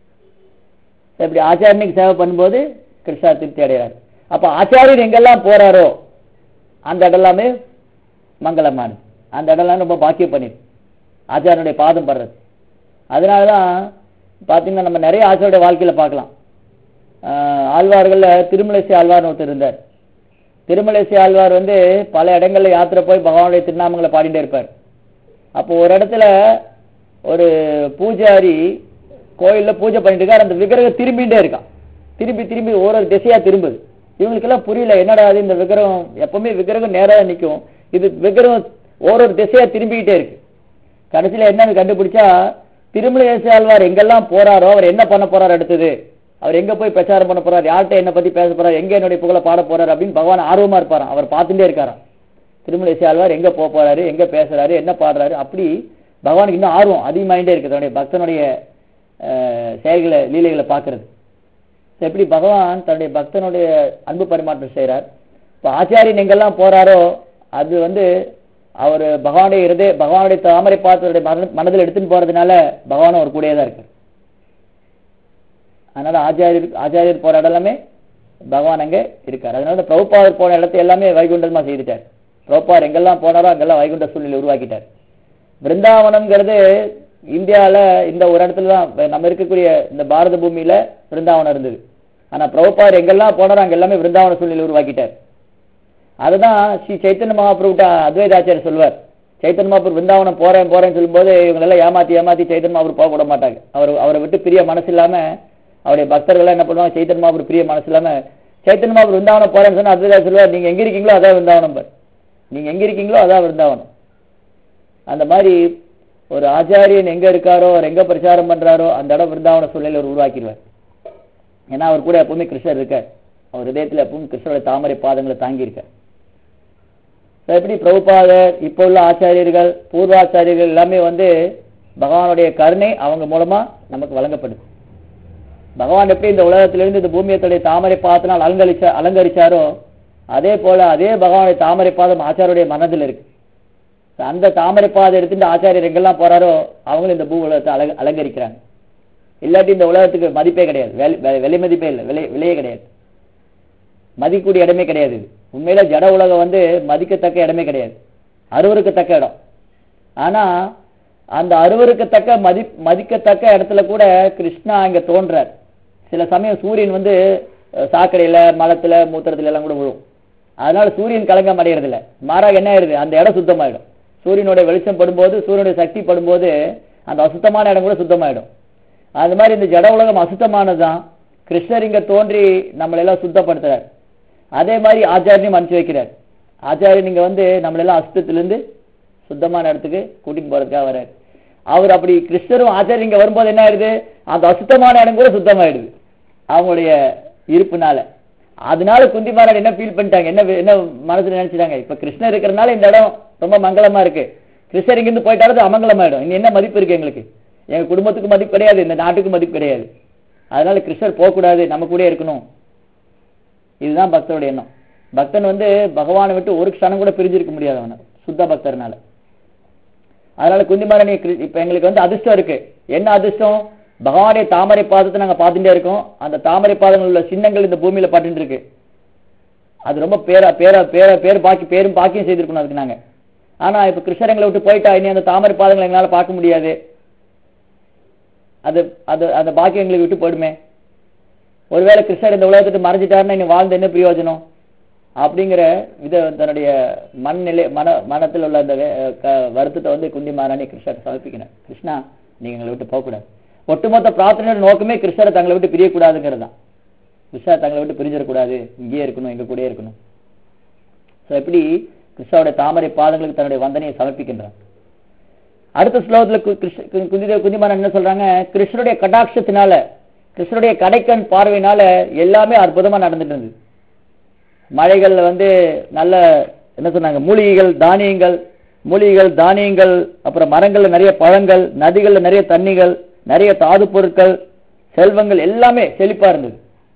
இப்படி ஆச்சாரியனுக்கு சேவை பண்ணும்போது கிருஷ்ணா திருப்தி அடைகிறார் அப்ப ஆச்சாரியர் எங்கெல்லாம் போறாரோ அந்த இடம் எல்லாமே மங்களமானது அந்த இடம் எல்லாம் ரொம்ப பாக்கியம் பண்ணிடு ஆச்சாரியனுடைய பாதம் படுறது அதனாலதான் பாத்தீங்கன்னா நம்ம நிறைய ஆச்சாரியுடைய வாழ்க்கையில பார்க்கலாம் ஆஹ் ஆழ்வார்கள்ல திருமலைசி ஆழ்வார்னு ஒருத்தர் இருந்தார் திருமலைசி ஆழ்வார் வந்து பல இடங்கள்ல யாத்திரை போய் பகவானுடைய திருநாமங்களை பாடிட்டே இருப்பார் அப்போ ஒரு இடத்துல ஒரு பூஜாரி கோயில்ல பூஜை பண்ணிட்டு இருக்கார் அந்த விக்கிரகம் திரும்பிட்டே இருக்கான் திரும்பி திரும்பி ஒரு ஒரு திசையா திரும்புது இவங்களுக்கெல்லாம் புரியல என்னடா அது இந்த விக்கிரகம் எப்பவுமே விக்கிரகம் நேரா நிக்கும் இது விக்கிரகம் ஒரு ஒரு திசையா திரும்பிக்கிட்டே இருக்கு கடைசியில என்னன்னு கண்டுபிடிச்சா திருமலை ஆழ்வார் எங்கெல்லாம் போறாரோ அவர் என்ன பண்ண போறாரு அடுத்தது அவர் எங்க போய் பிரச்சாரம் பண்ண போறாரு யார்கிட்ட என்ன பத்தி பேச போறாரு எங்க என்னுடைய புகழை பாட போறாரு அப்படின்னு பகவான் ஆர்வமா இருப்பாராம் அவர் பார்த்துட்டே இருக்காராம் திருமலை ஆழ்வார் எங்க போக போறாரு எங்க பேசுறாரு என்ன பாடுறாரு அப்படி பகவானுக்கு இன்னும் ஆர்வம் அதிகமாயிட்டே இருக்கு தன்னுடைய பக்தனுடைய அஹ், செயல்களை லீலைகளை பார்க்கிறது So, எப்படி பகவான் தன்னுடைய பக்தனுடைய அன்பு பரிமாற்றம் செய்றார் இப்போ ஆச்சாரியன் எங்கெல்லாம் போறாரோ அது வந்து அவர் பகவானுடைய இருதய பகவானுடைய தாமரை பாத்திரடைய மனதில் எடுத்துன்னு போறதுனால பகவானும் அவர் கூடயே தான் இருக்கு அதனால ஆச்சாரியர் ஆச்சாரியர் போற இடம் எல்லாமே பகவான் அங்கே இருக்கார் அதனால பிரபுபாதர் போன இடத்தை எல்லாமே வைகுண்டமா செய்துட்டார் பிரபுபார் எங்கெல்லாம் போனாரோ அங்கெல்லாம் வைகுண்ட சூழ்நிலை உருவாக்கிட்டார் பிருந்தாவனம்ங்கிறது இந்தியால இந்த ஒரு இடத்துல தான் நம்ம இருக்கக்கூடிய இந்த பாரத பூமியில பிருந்தாவனம் இருந்தது ஆனா பிரபுபார் எங்கெல்லாம் போனாரோ அங்க எல்லாமே பிருந்தாவன சூழ்நிலை உருவாக்கிட்டார் அதுதான் ஸ்ரீ சைத்தன்ய மகாபிரபுட்ட அத்வைதாச்சாரியர் சொல்வார் சைத்தன்ய மகாபுர் பிருந்தாவனம் போறேன் போறேன்னு சொல்லும்போது இவங்க எல்லாம் ஏமாத்தி ஏமாத்தி சைத்தன்ய மகாபுர் போக விட மாட்டாங்க அவர் அவரை விட்டு பிரிய மனசு இல்லாம அவருடைய பக்தர்கள் என்ன பண்ணுவாங்க சைத்தன்ய மகாபுர் பிரிய மனசு இல்லாம சைத்தன்ய மகாபுரு விருந்தாவனம் போறேன்னு சொன்னா அத்வைதா சொல்லுவார் நீங்க எங்க இருக்கீங்களோ அதான் விருந்தாவனம் பார் நீங்க எங்க இருக்கீங்களோ அதான் விருந்தாவனம் அந்த மாதிரி ஒரு ஆச்சாரியன் எங்க இருக்காரோ அவர் எங்க பிரச்சாரம் பண்றாரோ அந்த இடம் விருந்தாவன சூழ்நிலை அவர் உருவாக்கிடுவார் ஏன்னா அவர் கூட எப்பவுமே கிருஷ்ணர் இருக்கார் அவர் இதயத்துல எப்பவும் கிருஷ்ணருடைய தாமரை பாதங்களை தாங்கி இருக்கார் So, எப்படி பிரபுபாதர் இப்போ உள்ள ஆச்சாரியர்கள் பூர்வாச்சாரியர்கள் எல்லாமே வந்து பகவானுடைய கருணை அவங்க மூலமா நமக்கு வழங்கப்படுது பகவான் எப்படி இந்த உலகத்திலிருந்து இந்த பூமியை தன்னுடைய தாமரை பாதத்தினால் அலங்கரிச்ச அலங்கரிச்சாரோ அதே போல அதே பகவானுடைய தாமரை பாதம் ஆச்சாரியுடைய மனதில் இருக்கு So, அந்த தாமரை பாதை எடுத்துட்டு ஆச்சாரியர் எங்கெல்லாம் போறாரோ அவங்களும் இந்த பூ உலகத்தை அலங்க அலங்கரிக்கிறாங்க இல்லாட்டி இந்த உலகத்துக்கு மதிப்பே கிடையாது விலை- விலை- விலை மதிப்பே இல்லை விலை விலையே கிடையாது மதிக்கக்கூடிய இடமே கிடையாது இது உண்மையில ஜட உலகம் வந்து மதிக்கத்தக்க இடமே கிடையாது அருவருக்கத்தக்க இடம் ஆனா அந்த அருவருக்கத்தக்க மதி மதிக்கத்தக்க இடத்துல கூட கிருஷ்ணா இங்க தோன்றார் சில சமயம் சூரியன் வந்து அஹ், சாக்கடையில மலத்துல மூத்திரத்துல எல்லாம் கூட விழும் அதனால சூரியன் கலங்கம் அடையிறது இல்ல மாறாக என்ன ஆயிருது அந்த இடம் சுத்தமாயிடும் சூரியனுடைய வெளிச்சம் படும்போது சூரியனுடைய சக்தி படும்போது அந்த அசுத்தமான இடம் கூட சுத்தமாயிடும் அது மாதிரி இந்த ஜட உலகம் அசுத்தமானதுதான் கிருஷ்ணர் இங்க தோன்றி நம்மளை எல்லாம் சுத்தப்படுத்துறார் அதே மாதிரி ஆச்சாரியனையும் அனுப்பிச்சு வைக்கிறார் ஆச்சாரியன் இங்க வந்து நம்மளை எல்லாம் அசுத்தத்திலிருந்து சுத்தமான இடத்துக்கு கூட்டிட்டு போறதுக்காக வர்றார் அவர் அப்படி கிருஷ்ணரும் ஆச்சாரியன் இங்க வரும்போது என்ன ஆயிடுது அந்த அசுத்தமான இடம் கூட சுத்தமாயிடுது அவங்களுடைய இருப்புனால அதனால குந்தி மகாராஜ் என்ன ஃபீல் பண்ணிட்டாங்க என்ன என்ன மனசுல நினைச்சிட்டாங்க இப்ப கிருஷ்ணர் இருக்கிறனால இந்த இடம் ரொம்ப மங்களமா இருக்கு கிருஷ்ணர் இங்கிருந்து போயிட்டாலும் அமங்கலமாயிடும் இன்னும் என்ன மதிப்பு இருக்கு எங்களுக்கு எங்க குடும்பத்துக்கு மதிப்பு கிடையாது இந்த நாட்டுக்கு மதிப்பு கிடையாது அதனால கிருஷ்ணர் போகக்கூடாது நம்ம கூட இருக்கணும் இதுதான் பக்தருடைய எண்ணம் பக்தன் வந்து பகவானை விட்டு ஒரு க்ஷணம் கூட பிரிஞ்சிருக்க முடியாது அவனை சுத்த பக்தர்னால அதனால குந்திமாரணி இப்ப எங்களுக்கு வந்து அதிர்ஷ்டம் இருக்கு என்ன அதிர்ஷ்டம் பகவானுடைய தாமரை பாதத்தை நாங்க பார்த்துட்டே இருக்கோம் அந்த தாமரை பாதங்கள் உள்ள சின்னங்கள் இந்த பூமியில பட்டு இருக்கு அது ரொம்ப பேரா பேரா பேர பேர் பாக்கி பேரும் பாக்கியம் செய்திருக்கணும் அதுக்கு நாங்க ஆனா இப்ப கிருஷ்ணரங்களை விட்டு போயிட்டா இனி அந்த தாமரை பாதங்களை எங்களால பார்க்க முடியாது அது அது அந்த பாக்கியம் எங்களுக்கு விட்டு போயிடுமே ஒருவேளை கிருஷ்ணர் இந்த உலகத்துக்கு மறைஞ்சிட்டாருன்னா இனி வாழ்ந்த என்ன பிரயோஜனம் அப்படிங்கிற இத தன்னுடைய மனநிலை மன மனத்தில் உள்ள அந்த வே- க- வருத்தத்தை வந்து குந்தி மகாராணி கிருஷ்ணர் சமர்ப்பிக்கிறார் கிருஷ்ணா நீங்க எங்களை விட்டு போகக்கூடாது ஒட்டுமொத்த பிரார்த்தனையோட நோக்கமே கிருஷ்ணரை தங்களை விட்டு பிரியக்கூடாதுங்கிறது தான் கிருஷ்ணர் தங்களை விட்டு பிரிஞ்சிடக்கூடாது இங்கேயே இருக்கணும் எங்க கூடயே இருக்கணும் ஸோ எப்படி கிருஷ்ணாவுடைய தாமரை பாதங்களுக்கு தன்னுடைய வந்தனையை சமர்ப்பிக்கின்றார் அடுத்த ஸ்லோகத்துல கு- கிருஷ்ண- கு- குந்திதேவ குந்திமாரன் என்ன சொல்றாங்க கிருஷ்ணருடைய கடாட்சத்தினால கிருஷ்ணருடைய கடைக்கண் பார்வையினால எல்லாமே அற்புதமா நடந்துட்டு இருந்தது மழைகள்ல வந்து நல்ல என்ன சொன்னாங்க மூலிகைகள் தானியங்கள் மூலிகைகள் தானியங்கள் அப்புறம் மரங்கள்ல நிறைய பழங்கள் நதிகள்ல நிறைய தண்ணிகள் நிறைய தாது பொருட்கள் செல்வங்கள் எல்லாமே செழிப்பா இருந்தது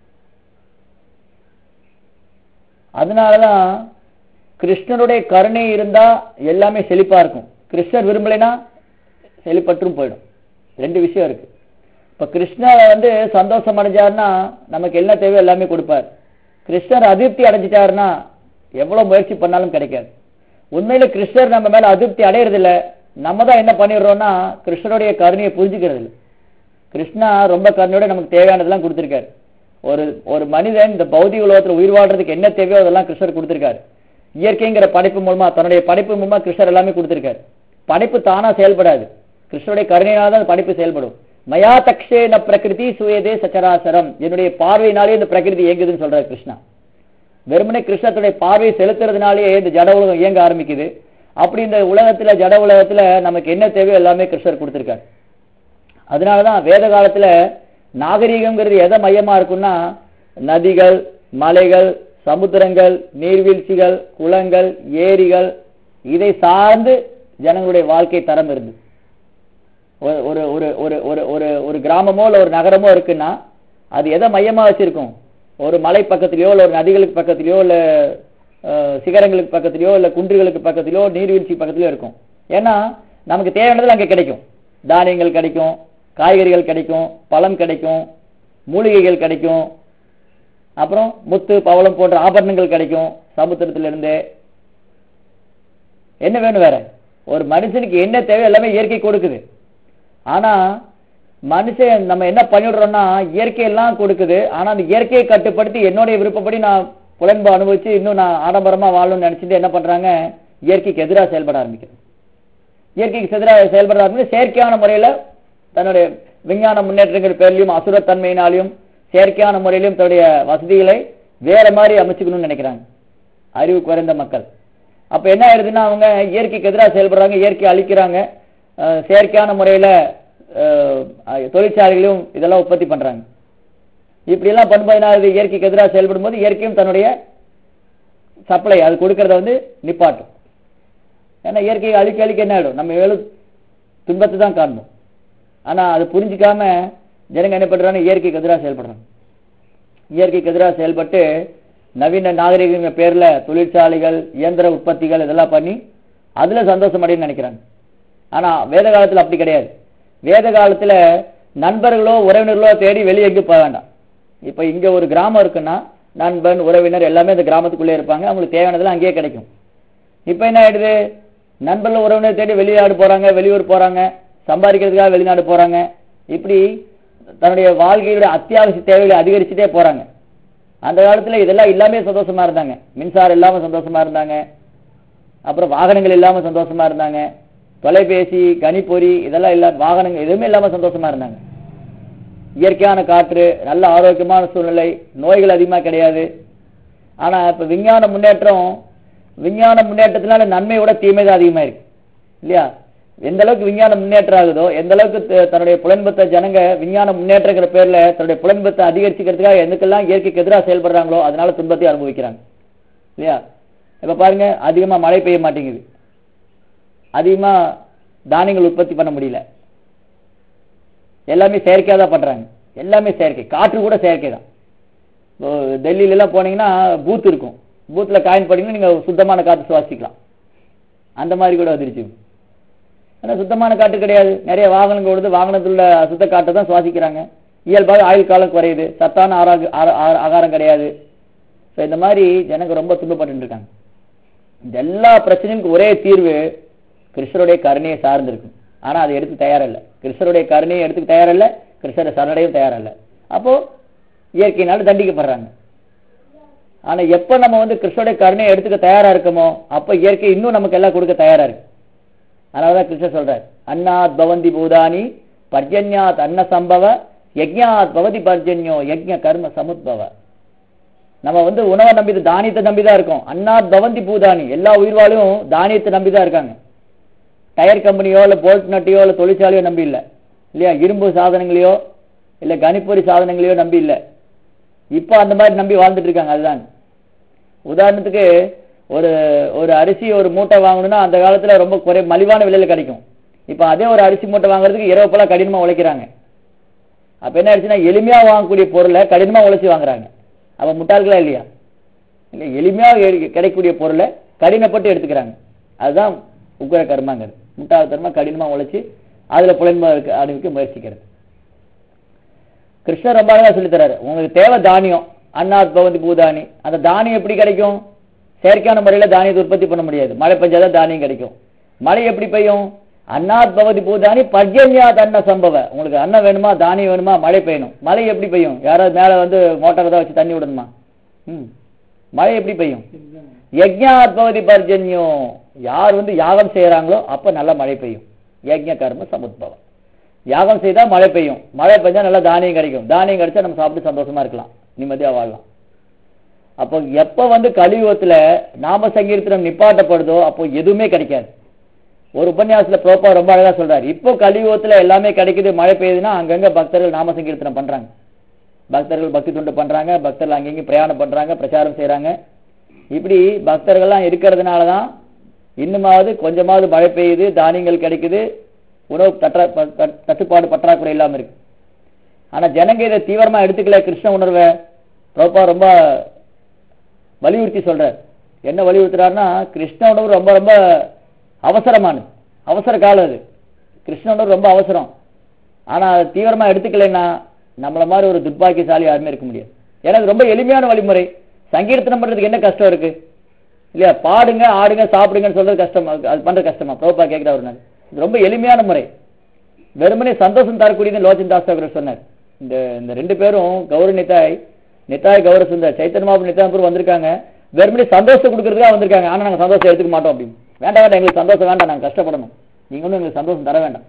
அதனாலதான் கிருஷ்ணருடைய கருணை இருந்தா எல்லாமே செழிப்பா இருக்கும் கிருஷ்ணர் விரும்பலைன்னா செழிப்பற்றும் போயிடும் ரெண்டு விஷயம் இருக்கு இப்ப கிருஷ்ணர் வந்து சந்தோஷம் அடைஞ்சாருன்னா நமக்கு என்ன தேவையோ எல்லாமே கொடுப்பார் கிருஷ்ணர் அதிருப்தி அடைஞ்சிட்டாருன்னா எவ்வளவு முயற்சி பண்ணாலும் கிடைக்காது உண்மையில கிருஷ்ணர் நம்ம மேல அதிருப்தி அடையறது இல்ல நம்ம தான் என்ன பண்ணிடுறோம்னா கிருஷ்ணருடைய கருணையை புரிஞ்சுக்கிறது இல்ல கிருஷ்ணா ரொம்ப கருணையோட நமக்கு தேவையானதெல்லாம் கொடுத்திருக்காரு ஒரு ஒரு மனிதன் இந்த பௌதிக உலகத்துல உயிர் வாழ்றதுக்கு என்ன தேவையோ அதெல்லாம் கிருஷ்ணர் கொடுத்திருக்காரு இயற்கைங்கிற படைப்பு மூலமா தன்னுடைய படைப்பு மூலமா கிருஷ்ணர் எல்லாமே கொடுத்திருக்காரு படைப்பு தானா செயல்படாது கிருஷ்ணருடைய கருணையினால தான் அந்த படைப்பு செயல்படும் மயா தக்ஷேன பிரகிருதி சுயதே சச்சராசரம் என்னுடைய பார்வையினாலே இந்த பிரகிருதி இயங்குதுன்னு சொல்றாரு கிருஷ்ணா வெறுமனே கிருஷ்ணத்துடைய பார்வை செலுத்துறதுனாலேயே இந்த ஜட உலகம் இயங்க ஆரம்பிக்குது அப்படி இந்த உலகத்துல ஜட உலகத்துல நமக்கு என்ன தேவையோ எல்லாமே கிருஷ்ணர் கொடுத்திருக்காரு அதனாலதான் வேத காலத்துல நாகரீகம்ங்கிறது எதை மையமா இருக்கும்னா நதிகள் மலைகள் சமுத்திரங்கள் நீர்வீழ்ச்சிகள் குளங்கள் ஏரிகள் இதை சார்ந்து ஜனங்களுடைய வாழ்க்கை தரம் இருந்து ஒரு ஒரு ஒரு ஒரு ஒரு ஒரு ஒரு கிராமமோ இல்ல ஒரு நகரமோ இருக்குன்னா அது எதை மையமா வச்சிருக்கும் ஒரு மலை பக்கத்துலயோ இல்ல ஒரு நதிகளுக்கு பக்கத்துலயோ இல்ல அஹ், சிகரங்களுக்கு பக்கத்துலயோ இல்ல குன்றுகளுக்கு பக்கத்துலயோ நீர்வீழ்ச்சி பக்கத்துலயோ இருக்கும் ஏன்னா நமக்கு தேவையானது அங்க கிடைக்கும் தானியங்கள் கிடைக்கும் காய்கறிகள் கிடைக்கும் பழம் கிடைக்கும் மூலிகைகள் கிடைக்கும் அப்புறம் முத்து பவளம் போன்ற ஆபரணங்கள் கிடைக்கும் சமுத்திரத்துல இருந்து என்ன வேணும் வேற ஒரு மனுஷனுக்கு என்ன தேவை எல்லாமே இயற்கை கொடுக்குது ஆனா மனுஷன் நம்ம என்ன பண்ணிடுறோம்னா இயற்கையெல்லாம் கொடுக்குது ஆனா அந்த இயற்கையை கட்டுப்படுத்தி என்னுடைய விருப்பப்படி நான் புலன்பு அனுபவிச்சு இன்னும் நான் ஆடம்பரமா வாழணும்னு நினைச்சிட்டு என்ன பண்றாங்க இயற்கைக்கு எதிராக செயல்பட ஆரம்பிக்கிறது இயற்கைக்கு எதிராக செயல்பட ஆரம்பிச்சு செயற்கையான முறையில தன்னுடைய விஞ்ஞான முன்னேற்றங்கள் பேர்லையும் அசுரத்தன்மையினாலையும் செயற்கையான முறையிலும் தன்னுடைய வசதிகளை வேற மாதிரி அமைச்சுக்கணும்னு நினைக்கிறாங்க அறிவு குறைந்த மக்கள் அப்ப என்ன ஆயிடுதுன்னா அவங்க இயற்கைக்கு எதிராக செயல்படுறாங்க இயற்கையை அழிக்கிறாங்க அஹ், செயற்கையான முறையில அஹ், தொழிற்சாலைகளையும் இதெல்லாம் உற்பத்தி பண்றாங்க இப்படி எல்லாம் பண்ணும்போது என்ன ஆகுது இயற்கைக்கு எதிராக செயல்படும் போது இயற்கையும் தன்னுடைய சப்ளை அது கொடுக்கறத வந்து நிப்பாட்டும் ஏன்னா இயற்கையை அழிக்க அழிக்க என்ன ஆயிடும் நம்ம மேலும் துன்பத்தை தான் காணணும் ஆனா அது புரிஞ்சுக்காம ஜனங்க என்ன பண்றாங்க இயற்கைக்கு எதிராக செயல்படுறாங்க இயற்கைக்கு எதிராக செயல்பட்டு நவீன நாகரிக பேர்ல தொழிற்சாலைகள் இயந்திர உற்பத்திகள் இதெல்லாம் பண்ணி அதுல சந்தோஷம் அடையணும்னு நினைக்கிறாங்க ஆனா வேத காலத்துல அப்படி கிடையாது வேத காலத்துல நண்பர்களோ உறவினர்களோ தேடி வெளியே எங்கேயும் போக வேண்டாம் இப்ப இங்க ஒரு கிராமம் இருக்குன்னா நண்பன் உறவினர் எல்லாமே அந்த கிராமத்துக்குள்ளே இருப்பாங்க அவங்களுக்கு தேவையானதெல்லாம் அங்கேயே கிடைக்கும் இப்ப என்ன ஆயிடுது நண்பர்கள் உறவினர் தேடி வெளிநாடு போறாங்க வெளியூர் போறாங்க சம்பாதிக்கிறதுக்காக வெளிநாடு போறாங்க இப்படி தன்னுடைய வாழ்க்கையோட அத்தியாவசிய தேவைகளை அதிகரிச்சுட்டே போறாங்க அந்த காலத்துல இதெல்லாம் இல்லாமே சந்தோஷமா இருந்தாங்க மின்சாரம் இல்லாம சந்தோஷமா இருந்தாங்க அப்புறம் வாகனங்கள் இல்லாம சந்தோஷமா இருந்தாங்க தொலைபேசி கணிப்பொறி இதெல்லாம் இல்ல வாகனங்கள் எதுவுமே இல்லாம சந்தோஷமா இருந்தாங்க இயற்கையான காற்று நல்ல ஆரோக்கியமான சூழ்நிலை நோய்கள் அதிகமா கிடையாது ஆனா இப்ப விஞ்ஞான முன்னேற்றம் விஞ்ஞான முன்னேற்றத்தினால நன்மையோட தீமை தான் அதிகமா இருக்கு இல்லையா எந்த அளவுக்கு விஞ்ஞானம் முன்னேற்றம் ஆகுதோ எந்த அளவுக்கு த- தன்னுடைய புலன்பத்தை ஜனங்க விஞ்ஞான முன்னேற்றங்கிற பேர்ல தன்னுடைய புலன்பத்தை அதிகரிச்சுக்கிறதுக்காக எதுக்கெல்லாம் இயற்கைக்கு எதிராக செயல்படுறாங்களோ அதனால துன்பத்தை அனுபவிக்கிறாங்க இல்லையா இப்ப பாருங்க அதிகமா மழை பெய்ய மாட்டேங்குது அதிகமா தானியங்கள் உற்பத்தி பண்ண முடியல எல்லாமே செயற்கையா தான் பண்றாங்க எல்லாமே செயற்கை காற்று கூட செயற்கை தான் இப்போ டெல்லியில எல்லாம் போனீங்கன்னா பூத் இருக்கும் பூத்ல காயின் போட்டீங்கன்னா நீங்க சுத்தமான காற்று சுவாசிக்கலாம் அந்த மாதிரி கூட வந்துருச்சு ஆனா சுத்தமான காற்று கிடையாது நிறைய வாகனங்கள் ஓடுது வாகனத்துல உள்ள சுத்த காற்றை தான் சுவாசிக்கிறாங்க இயல்பாக ஆயுள் காலம் குறையுது சத்தான ஆரோக்கிய ஆர- ஆர- ஆகாரம் கிடையாது ஸோ இந்த மாதிரி ஜனங்க ரொம்ப துன்பப்பட்டு இருக்காங்க இந்த எல்லா பிரச்சனைக்கும் ஒரே தீர்வு கிருஷ்ணருடைய கருணையை சார்ந்திருக்கு ஆனா அதை எடுத்து தயாரில்லை கிருஷ்ணருடைய கருணையை எடுத்துக்க தயாரில்லை கிருஷ்ணரை சரணடையும் தயாரில்லை அப்போ இயற்கையினால தண்டிக்கப்படுறாங்க ஆனா எப்ப நம்ம வந்து கிருஷ்ணருடைய கருணையை எடுத்துக்க தயாரா இருக்கோமோ அப்ப இயற்கை இன்னும் நமக்கு எல்லாம் கொடுக்க தயாரா இருக்கு அதனாலதான் கிருஷ்ணர் சொல்றார் அன்னாத் பவந்தி பூதானி பர்ஜன்யாத் அன்ன சம்பவ யஜ்ஞாத் பவதி பர்ஜன்யோ யஜ்ஞ கர்ம சமுத்பவ நம்ம வந்து உணவை நம்பி தானியத்தை நம்பி தான் இருக்கோம் அன்னாத் பவந்தி பூதானி எல்லா உயிர்வாழும் தானியத்தை நம்பி தான் இருக்காங்க டயர் கம்பெனியோ இல்ல போல்ட் நட்டையோ இல்ல தொழிற்சாலையோ நம்பி இல்ல இல்லையா இரும்பு சாதனங்களையோ இல்ல கணிப்பொறி சாதனங்களையோ நம்பி இல்ல இப்போ அந்த மாதிரி நம்பி வாழ்ந்துட்டு இருக்காங்க அதுதான் உதாரணத்துக்கு ஒரு ஒரு அரிசி ஒரு மூட்டை வாங்கணும்னா அந்த காலத்துல ரொம்ப குறை மலிவான விலையில கிடைக்கும் இப்போ அதே ஒரு அரிசி மூட்டை வாங்குறதுக்கு இரவு போல கடினமா உழைக்கிறாங்க அப்ப என்ன ஆயிடுச்சுன்னா எளிமையா வாங்கக்கூடிய பொருளை கடினமா உழைச்சி வாங்குறாங்க அப்ப முட்டாள்களா இல்லையா இல்ல எளிமையா எ- கிடைக்கக்கூடிய பொருளை கடினப்பட்டு எடுத்துக்கிறாங்க அதுதான் உக்கிர கர்மாங்கிறது முட்டாள்தனமா கடினமா உழைச்சி அதுல புலன்ப அனுபவிக்க முயற்சிக்கிறது கிருஷ்ணர் ரொம்ப அழகா சொல்லித் தர்றாரு உங்களுக்கு தேவை தானியம் அன்னாத் பவந்தி பூதானி அந்த தானியம் எப்படி கிடைக்கும் செயற்கையான முறையில தானியத்தை உற்பத்தி பண்ண முடியாது மழை பெஞ்சாதான் தானியம் கிடைக்கும் மழை எப்படி பெய்யும் அன்னாத் பவதி பூதானி பர்ஜன்யாத் அன்ன சம்பவ உங்களுக்கு அன்னம் வேணுமா தானியம் வேணுமா மழை பெய்யணும் மழை எப்படி பெய்யும் யாராவது மேல வந்து மோட்டார் தான் வச்சு தண்ணி விடணுமா ம் மழை எப்படி பெய்யும் யஜ்ஞாத் பவதி பர்ஜன்யம் யார் வந்து யாகம் செய்யறாங்களோ அப்ப நல்ல மழை பெய்யும் யஜ்ஞ கர்ம சமுத்பவம் யாகம் செய்தா மழை பெய்யும் மழை பெஞ்சா நல்லா தானியம் கிடைக்கும் தானியம் கிடைச்சா நம்ம சாப்பிட்டு சந்தோஷமா இருக்கலாம் நிம்மதியா வாழலாம் அப்போ எப்ப வந்து கலியுகத்துல நாம சங்கீர்த்தனம் நிப்பாட்டப்படுதோ அப்போ எதுவுமே கிடைக்காது ஒரு உபன்யாசத்துல ப்ரோப்பா ரொம்ப அழகா சொல்றாரு இப்போ கலியுகத்துல எல்லாமே கிடைக்குது மழை பெய்யுதுன்னா அங்கங்க பக்தர்கள் நாம சங்கீர்த்தனம் பண்றாங்க பக்தர்கள் பக்தி தொண்டு பண்றாங்க பக்தர்கள் அங்கங்க பிரயாணம் பண்றாங்க பிரச்சாரம் செய்றாங்க இப்படி பக்தர்கள்லாம் இருக்கிறதுனால தான் இன்னுமாவது கொஞ்சமாவது மழை பெய்யுது தானியங்கள் கிடைக்குது உணவு தற்றா ப- தட்- தட்டுப்பாடு பற்றாக்குறை இல்லாம இருக்கு ஆனா ஜனங்க இதை தீவிரமா எடுத்துக்கல கிருஷ்ண உணர்வை ப்ரோப்பா ரொம்ப வலியுறுத்தி சொல்றார் என்ன வலியுறுத்துறாருன்னா கிருஷ்ண உணர்வு ரொம்ப ரொம்ப அவசரமானது அவசர காலம் அது கிருஷ்ண உணர்வு ரொம்ப அவசரம் ஆனா அதை தீவிரமா எடுத்துக்கலைன்னா நம்மள மாதிரி ஒரு துர்பாக்கியசாலி யாருமே இருக்க முடியாது ஏன்னா இது ரொம்ப எளிமையான வழிமுறை சங்கீர்த்தனம் பண்றதுக்கு என்ன கஷ்டம் இருக்கு இல்லையா பாடுங்க ஆடுங்க சாப்பிடுங்கன்னு சொல்றது கஷ்டமா இருக்கு. அது பண்றது கஷ்டமா ப்ரோப்பா கேட்கிற ஒரு நாள் இது ரொம்ப எளிமையான முறை வெறுமனே சந்தோஷம் தரக்கூடியது லோச்சன் தாஸ் அவர் சொன்னார் இந்த இந்த ரெண்டு பேரும் கௌர நிதாய் நிதாய் கௌர சுந்தர் சைத்தன்ய மாபு நிதாம்பூர் வந்திருக்காங்க வெறுமனே சந்தோஷம் கொடுக்கறதுக்காக வந்திருக்காங்க ஆனா நாங்க சந்தோஷம் எடுத்துக்க மாட்டோம் அப்படின்னு வேண்டாம் வேண்டாம் எங்களுக்கு சந்தோஷம் வேண்டாம் நாங்க கஷ்டப்படணும் நீங்க ஒன்றும் எங்களுக்கு சந்தோஷம் தர வேண்டாம்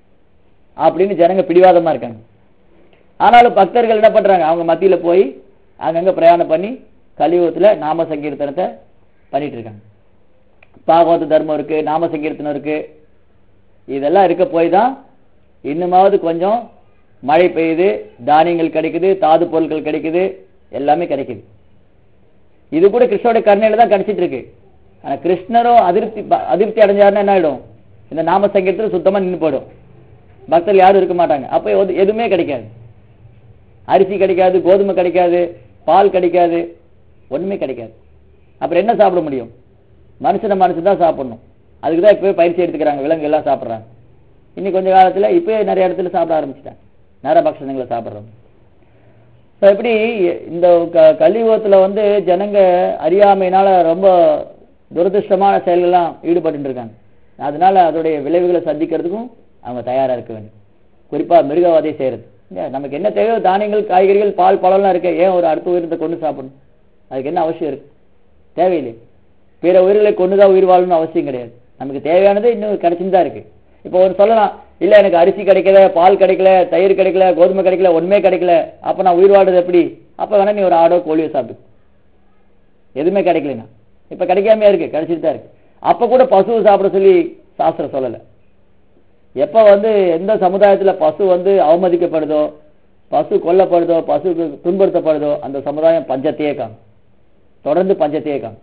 அப்படின்னு ஜனங்க பிடிவாதமா இருக்காங்க ஆனாலும் பக்தர்கள் என்ன பண்றாங்க அவங்க மத்தியில போய் அங்கங்க பிரயாணம் பண்ணி கலியுகத்துல நாம சங்கீர்த்தனத்தை பண்ணிட்டு இருக்காங்க பாகவத தர்மம் இருக்கு நாம சங்கீர்த்தனம் இருக்கு இதெல்லாம் இருக்க போய் தான் இன்னுமாவது கொஞ்சம் மழை பெய்யுது தானியங்கள் கிடைக்குது தாது பொருட்கள் கிடைக்குது எல்லாமே கிடைக்குது இது கூட கிருஷ்ணோட கருணையில தான் கிடைச்சிட்டு இருக்கு ஆனா கிருஷ்ணரும் அதிருப்தி ப- அதிருப்தி அடைஞ்சாருன்னா என்ன ஆயிடும் இந்த நாம சங்கீதத்துல சுத்தமா நின்னு போயிடும் பக்தர்கள் யாரும் இருக்க மாட்டாங்க அப்ப எது- எதுவுமே கிடைக்காது அரிசி கிடைக்காது கோதுமை கிடைக்காது பால் கிடைக்காது ஒண்ணுமே கிடைக்காது அப்புறம் என்ன சாப்பிட முடியும் மனுஷனை மனுஷன் தான் சாப்பிடணும் அதுக்கு தான் இப்பவே பயிற்சி எடுத்துக்கிறாங்க விலங்கு எல்லாம் சாப்பிடுறாங்க இன்னும் கொஞ்ச காலத்துல இப்பவே நிறைய இடத்துல சாப்பிட ஆரம்பிச்சிட்டாங்க நர பக்ஷணங்களை சாப்பிடுறோம் So, இப்படி இந்த க- கலியுகத்துல வந்து ஜனங்க அறியாமையினால ரொம்ப துரதிருஷ்டமான செயல்கள்லாம் ஈடுபட்டு இருக்காங்க அதனால அதோடைய விளைவுகளை சந்திக்கிறதுக்கும் அவங்க தயாரா இருக்க வேண்டும் குறிப்பா மிருகவாதை செய்யறது இல்லையா? நமக்கு என்ன தேவையோ தானியங்கள் காய்கறிகள் பால் பழம்லாம் இருக்கு ஏன் ஒரு அடுத்த உயிரினத்தை கொண்டு சாப்பிடணும் அதுக்கு என்ன அவசியம் இருக்கு தேவையில்லை பிற உயிர்களை கொண்டுதான் உயிர் வாழணும்னு அவசியம் கிடையாது நமக்கு தேவையானது இன்னும் கிடைச்சுன்னு தான் இருக்கு இப்போ ஒரு சொல்லலாம் இல்ல எனக்கு அரிசி கிடைக்கல பால் கிடைக்கல தயிர் கிடைக்கல கோதுமை கிடைக்கல ஒண்ணுமே கிடைக்கல அப்ப நான் உயிர் வாழ்றது எப்படி அப்ப வேணா நீ ஒரு ஆடோ கோழியோ சாப்பிடு எதுவுமே கிடைக்கலனா இப்ப கிடைக்காம இருக்கு கிடைச்சிட்டு தான் இருக்கு அப்ப கூட பசுவை சாப்பிட சொல்லி சாஸ்திரம் சொல்லல எப்ப வந்து எந்த சமுதாயத்துல பசு வந்து அவமதிக்கப்படுதோ பசு கொல்லப்படுதோ பசு துன்புறுத்தப்படுதோ அந்த சமுதாயம் பஞ்சத்தையே காணும் தொடர்ந்து பஞ்சத்தையே காணும்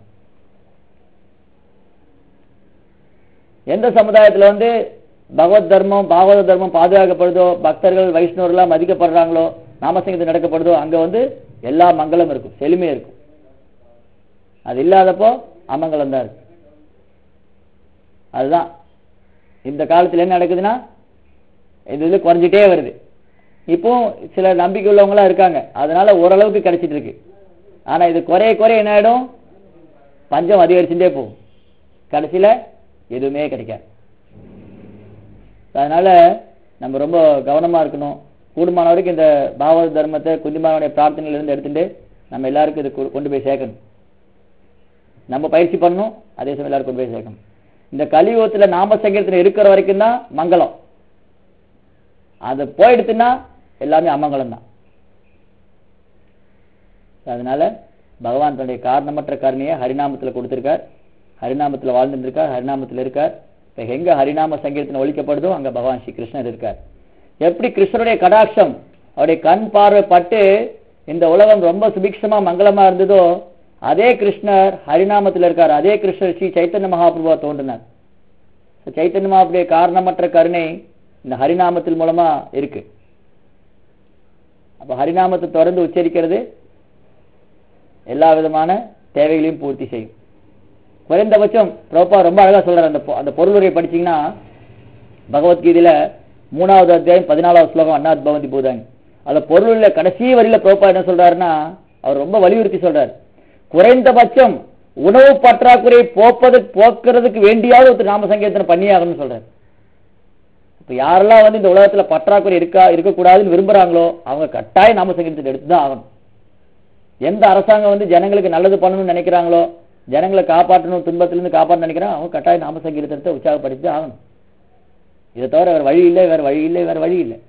எந்த சமுதாயத்துல வந்து பகவத் தர்மம் பாகவத தர்மம் பாதுகாக்கப்படுதோ பக்தர்கள் வைஷ்ணவர்கள்லாம் மதிக்கப்படுறாங்களோ நாமசங்கத்து நடக்கப்படுதோ அங்க வந்து எல்லா மங்களம் இருக்கும் செழுமை இருக்கும் அது இல்லாதப்போ அமங்கலம் தான் இருக்கு அதுதான் இந்த காலத்துல என்ன நடக்குதுன்னா இது இது குறைஞ்சிட்டே வருது இப்போ சில நம்பிக்கை உள்ளவங்களா இருக்காங்க அதனால ஓரளவுக்கு கிடைச்சிட்டு இருக்கு ஆனா இது குறைய குறைய என்ன ஆயிடும் பஞ்சம் அதிகரிச்சுட்டே போகும் கடைசியில எதுவுமே கிடைக்காது அதனால நம்ம ரொம்ப கவனமா இருக்கணும் கூடுமான வரைக்கும் இந்த பாவத தர்மத்தை குந்திமாவனுடைய பிரார்த்தனையில இருந்து எடுத்துட்டு நம்ம எல்லாருக்கும் இது கொ- கொண்டு போய் சேர்க்கணும் நம்ம பயிற்சி பண்ணணும் அதே சமயம் எல்லாரும் கொண்டு போய் சேர்க்கணும் இந்த கலியுகத்துல நாம சங்கீர்த்தனம் இருக்கிற வரைக்கும் தான் மங்களம் அது போயிடுச்சுன்னா எல்லாமே அமங்கலம் தான் அதனால பகவான் தன்னுடைய காரணமற்ற கருணையை ஹரிநாமத்துல கொடுத்திருக்கார் ஹரிநாமத்துல வாழ்ந்துட்டு இருக்கார் ஹரிநாமத்துல இருக்கார் இப்ப எங்க ஹரிநாம சங்கீர்த்தனம் ஒழிக்கப்படுதோ அங்க பகவான் ஸ்ரீ கிருஷ்ணர் இருக்கார் எப்படி கிருஷ்ணருடைய கடாட்சம் அவருடைய கண் பார்வை பட்டு இந்த உலகம் ரொம்ப சுபிக்ஷமா மங்களமா இருந்ததோ அதே கிருஷ்ணர் ஹரிநாமத்துல இருக்கார் அதே கிருஷ்ணர் ஸ்ரீ சைத்தன்ய மகாபிரபுவா தோன்றினார் So, சைத்தன்ய மகாபுடைய காரணமற்ற கருணை இந்த ஹரிநாமத்தின் மூலமா இருக்கு அப்ப ஹரிநாமத்தை தொடர்ந்து உச்சரிக்கிறது எல்லா விதமான தேவைகளையும் பூர்த்தி செய்யும் குறைந்தபட்சம் ப்ரோப்பா ரொம்ப அழகா சொல்றாரு அந்த பொ- அந்த பொருளுரை படிச்சீங்கன்னா பகவத்கீதையில மூணாவது அத்தியாயம் பதினாலாவது ஸ்லோகம் அண்ணாத் பவந்தி பூதாங்க அந்த பொருளுள்ள கடைசி வரியில ப்ரோப்பா என்ன சொல்றாருன்னா அவர் ரொம்ப வலியுறுத்தி சொல்றாரு குறைந்தபட்சம் உணவு பற்றாக்குறை போப்பது போக்குறதுக்கு வேண்டியாவது ஒருத்தர் நாம சங்கீர்த்தனம் பண்ணியாகணும்னு சொல்றாரு இப்ப யாரெல்லாம் வந்து இந்த உலகத்துல பற்றாக்குறை இருக்கா இருக்கக்கூடாதுன்னு விரும்புறாங்களோ அவங்க கட்டாயம் நாம சங்கீர்த்தனை எடுத்து தான் ஆகணும் எந்த அரசாங்கம் வந்து ஜனங்களுக்கு நல்லது பண்ணணும்னு நினைக்கிறாங்களோ ஜனங்களை காப்பாற்றணும் துன்பத்திலிருந்து காப்பாற்றணும் நினைக்கிறாங்க அவங்க கட்டாயம் நாம சங்கீர்த்தனத்தை உற்சாகப்படுத்தி தான் ஆகணும் இதை தவிர வேற வழி இல்லை வேற வழி இல்லை வேற வழி இல்லை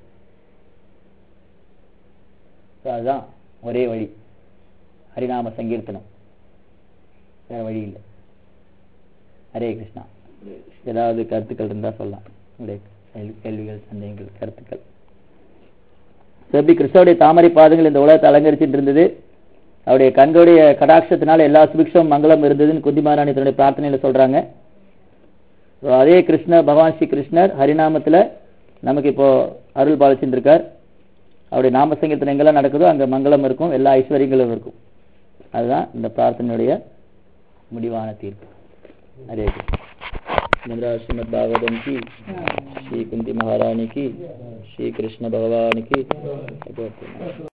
So, அதுதான் ஒரே வழி ஹரிநாம சங்கீர்த்தனம் வேற வழி இல்லை ஹரே கிருஷ்ணா ஏதாவது கருத்துக்கள் இருந்தா சொல்லலாம் உங்களுடைய கேள்வி- கேள்விகள் சந்தேகங்கள் கருத்துக்கள் So, எப்படி கிறிஸ்தவருடைய தாமரை பாதங்கள் இந்த உலகத்தை அலங்கரிச்சிட்டு இருந்தது அவருடைய கண்களுடைய கடாட்சத்தினால எல்லா சுபிக்ஷம் மங்களம் இருந்ததுன்னு குந்திமாராணி தன்னுடைய பிரார்த்தனையில சொல்றாங்க So, அதே கிருஷ்ணர் பகவான் ஸ்ரீ கிருஷ்ணர் ஹரிநாமத்துல நமக்கு இப்போ அருள் பாலிச்சுட்டு இருக்கார் அவருடைய நாம சங்கீர்த்தனம் எங்கெல்லாம் நடக்குதோ அங்க மங்களம் இருக்கும் எல்லா ஐஸ்வர்யங்களும் இருக்கும் அதுதான் இந்த பிரார்த்தனையுடைய முடிவான தீர்ப்பு ஹரே கிருஷ்ணா ஸ்ரீமத் பாகவதம் கி ஸ்ரீ குந்தி மகாராணி கி ஸ்ரீ கிருஷ்ண பகவான் கி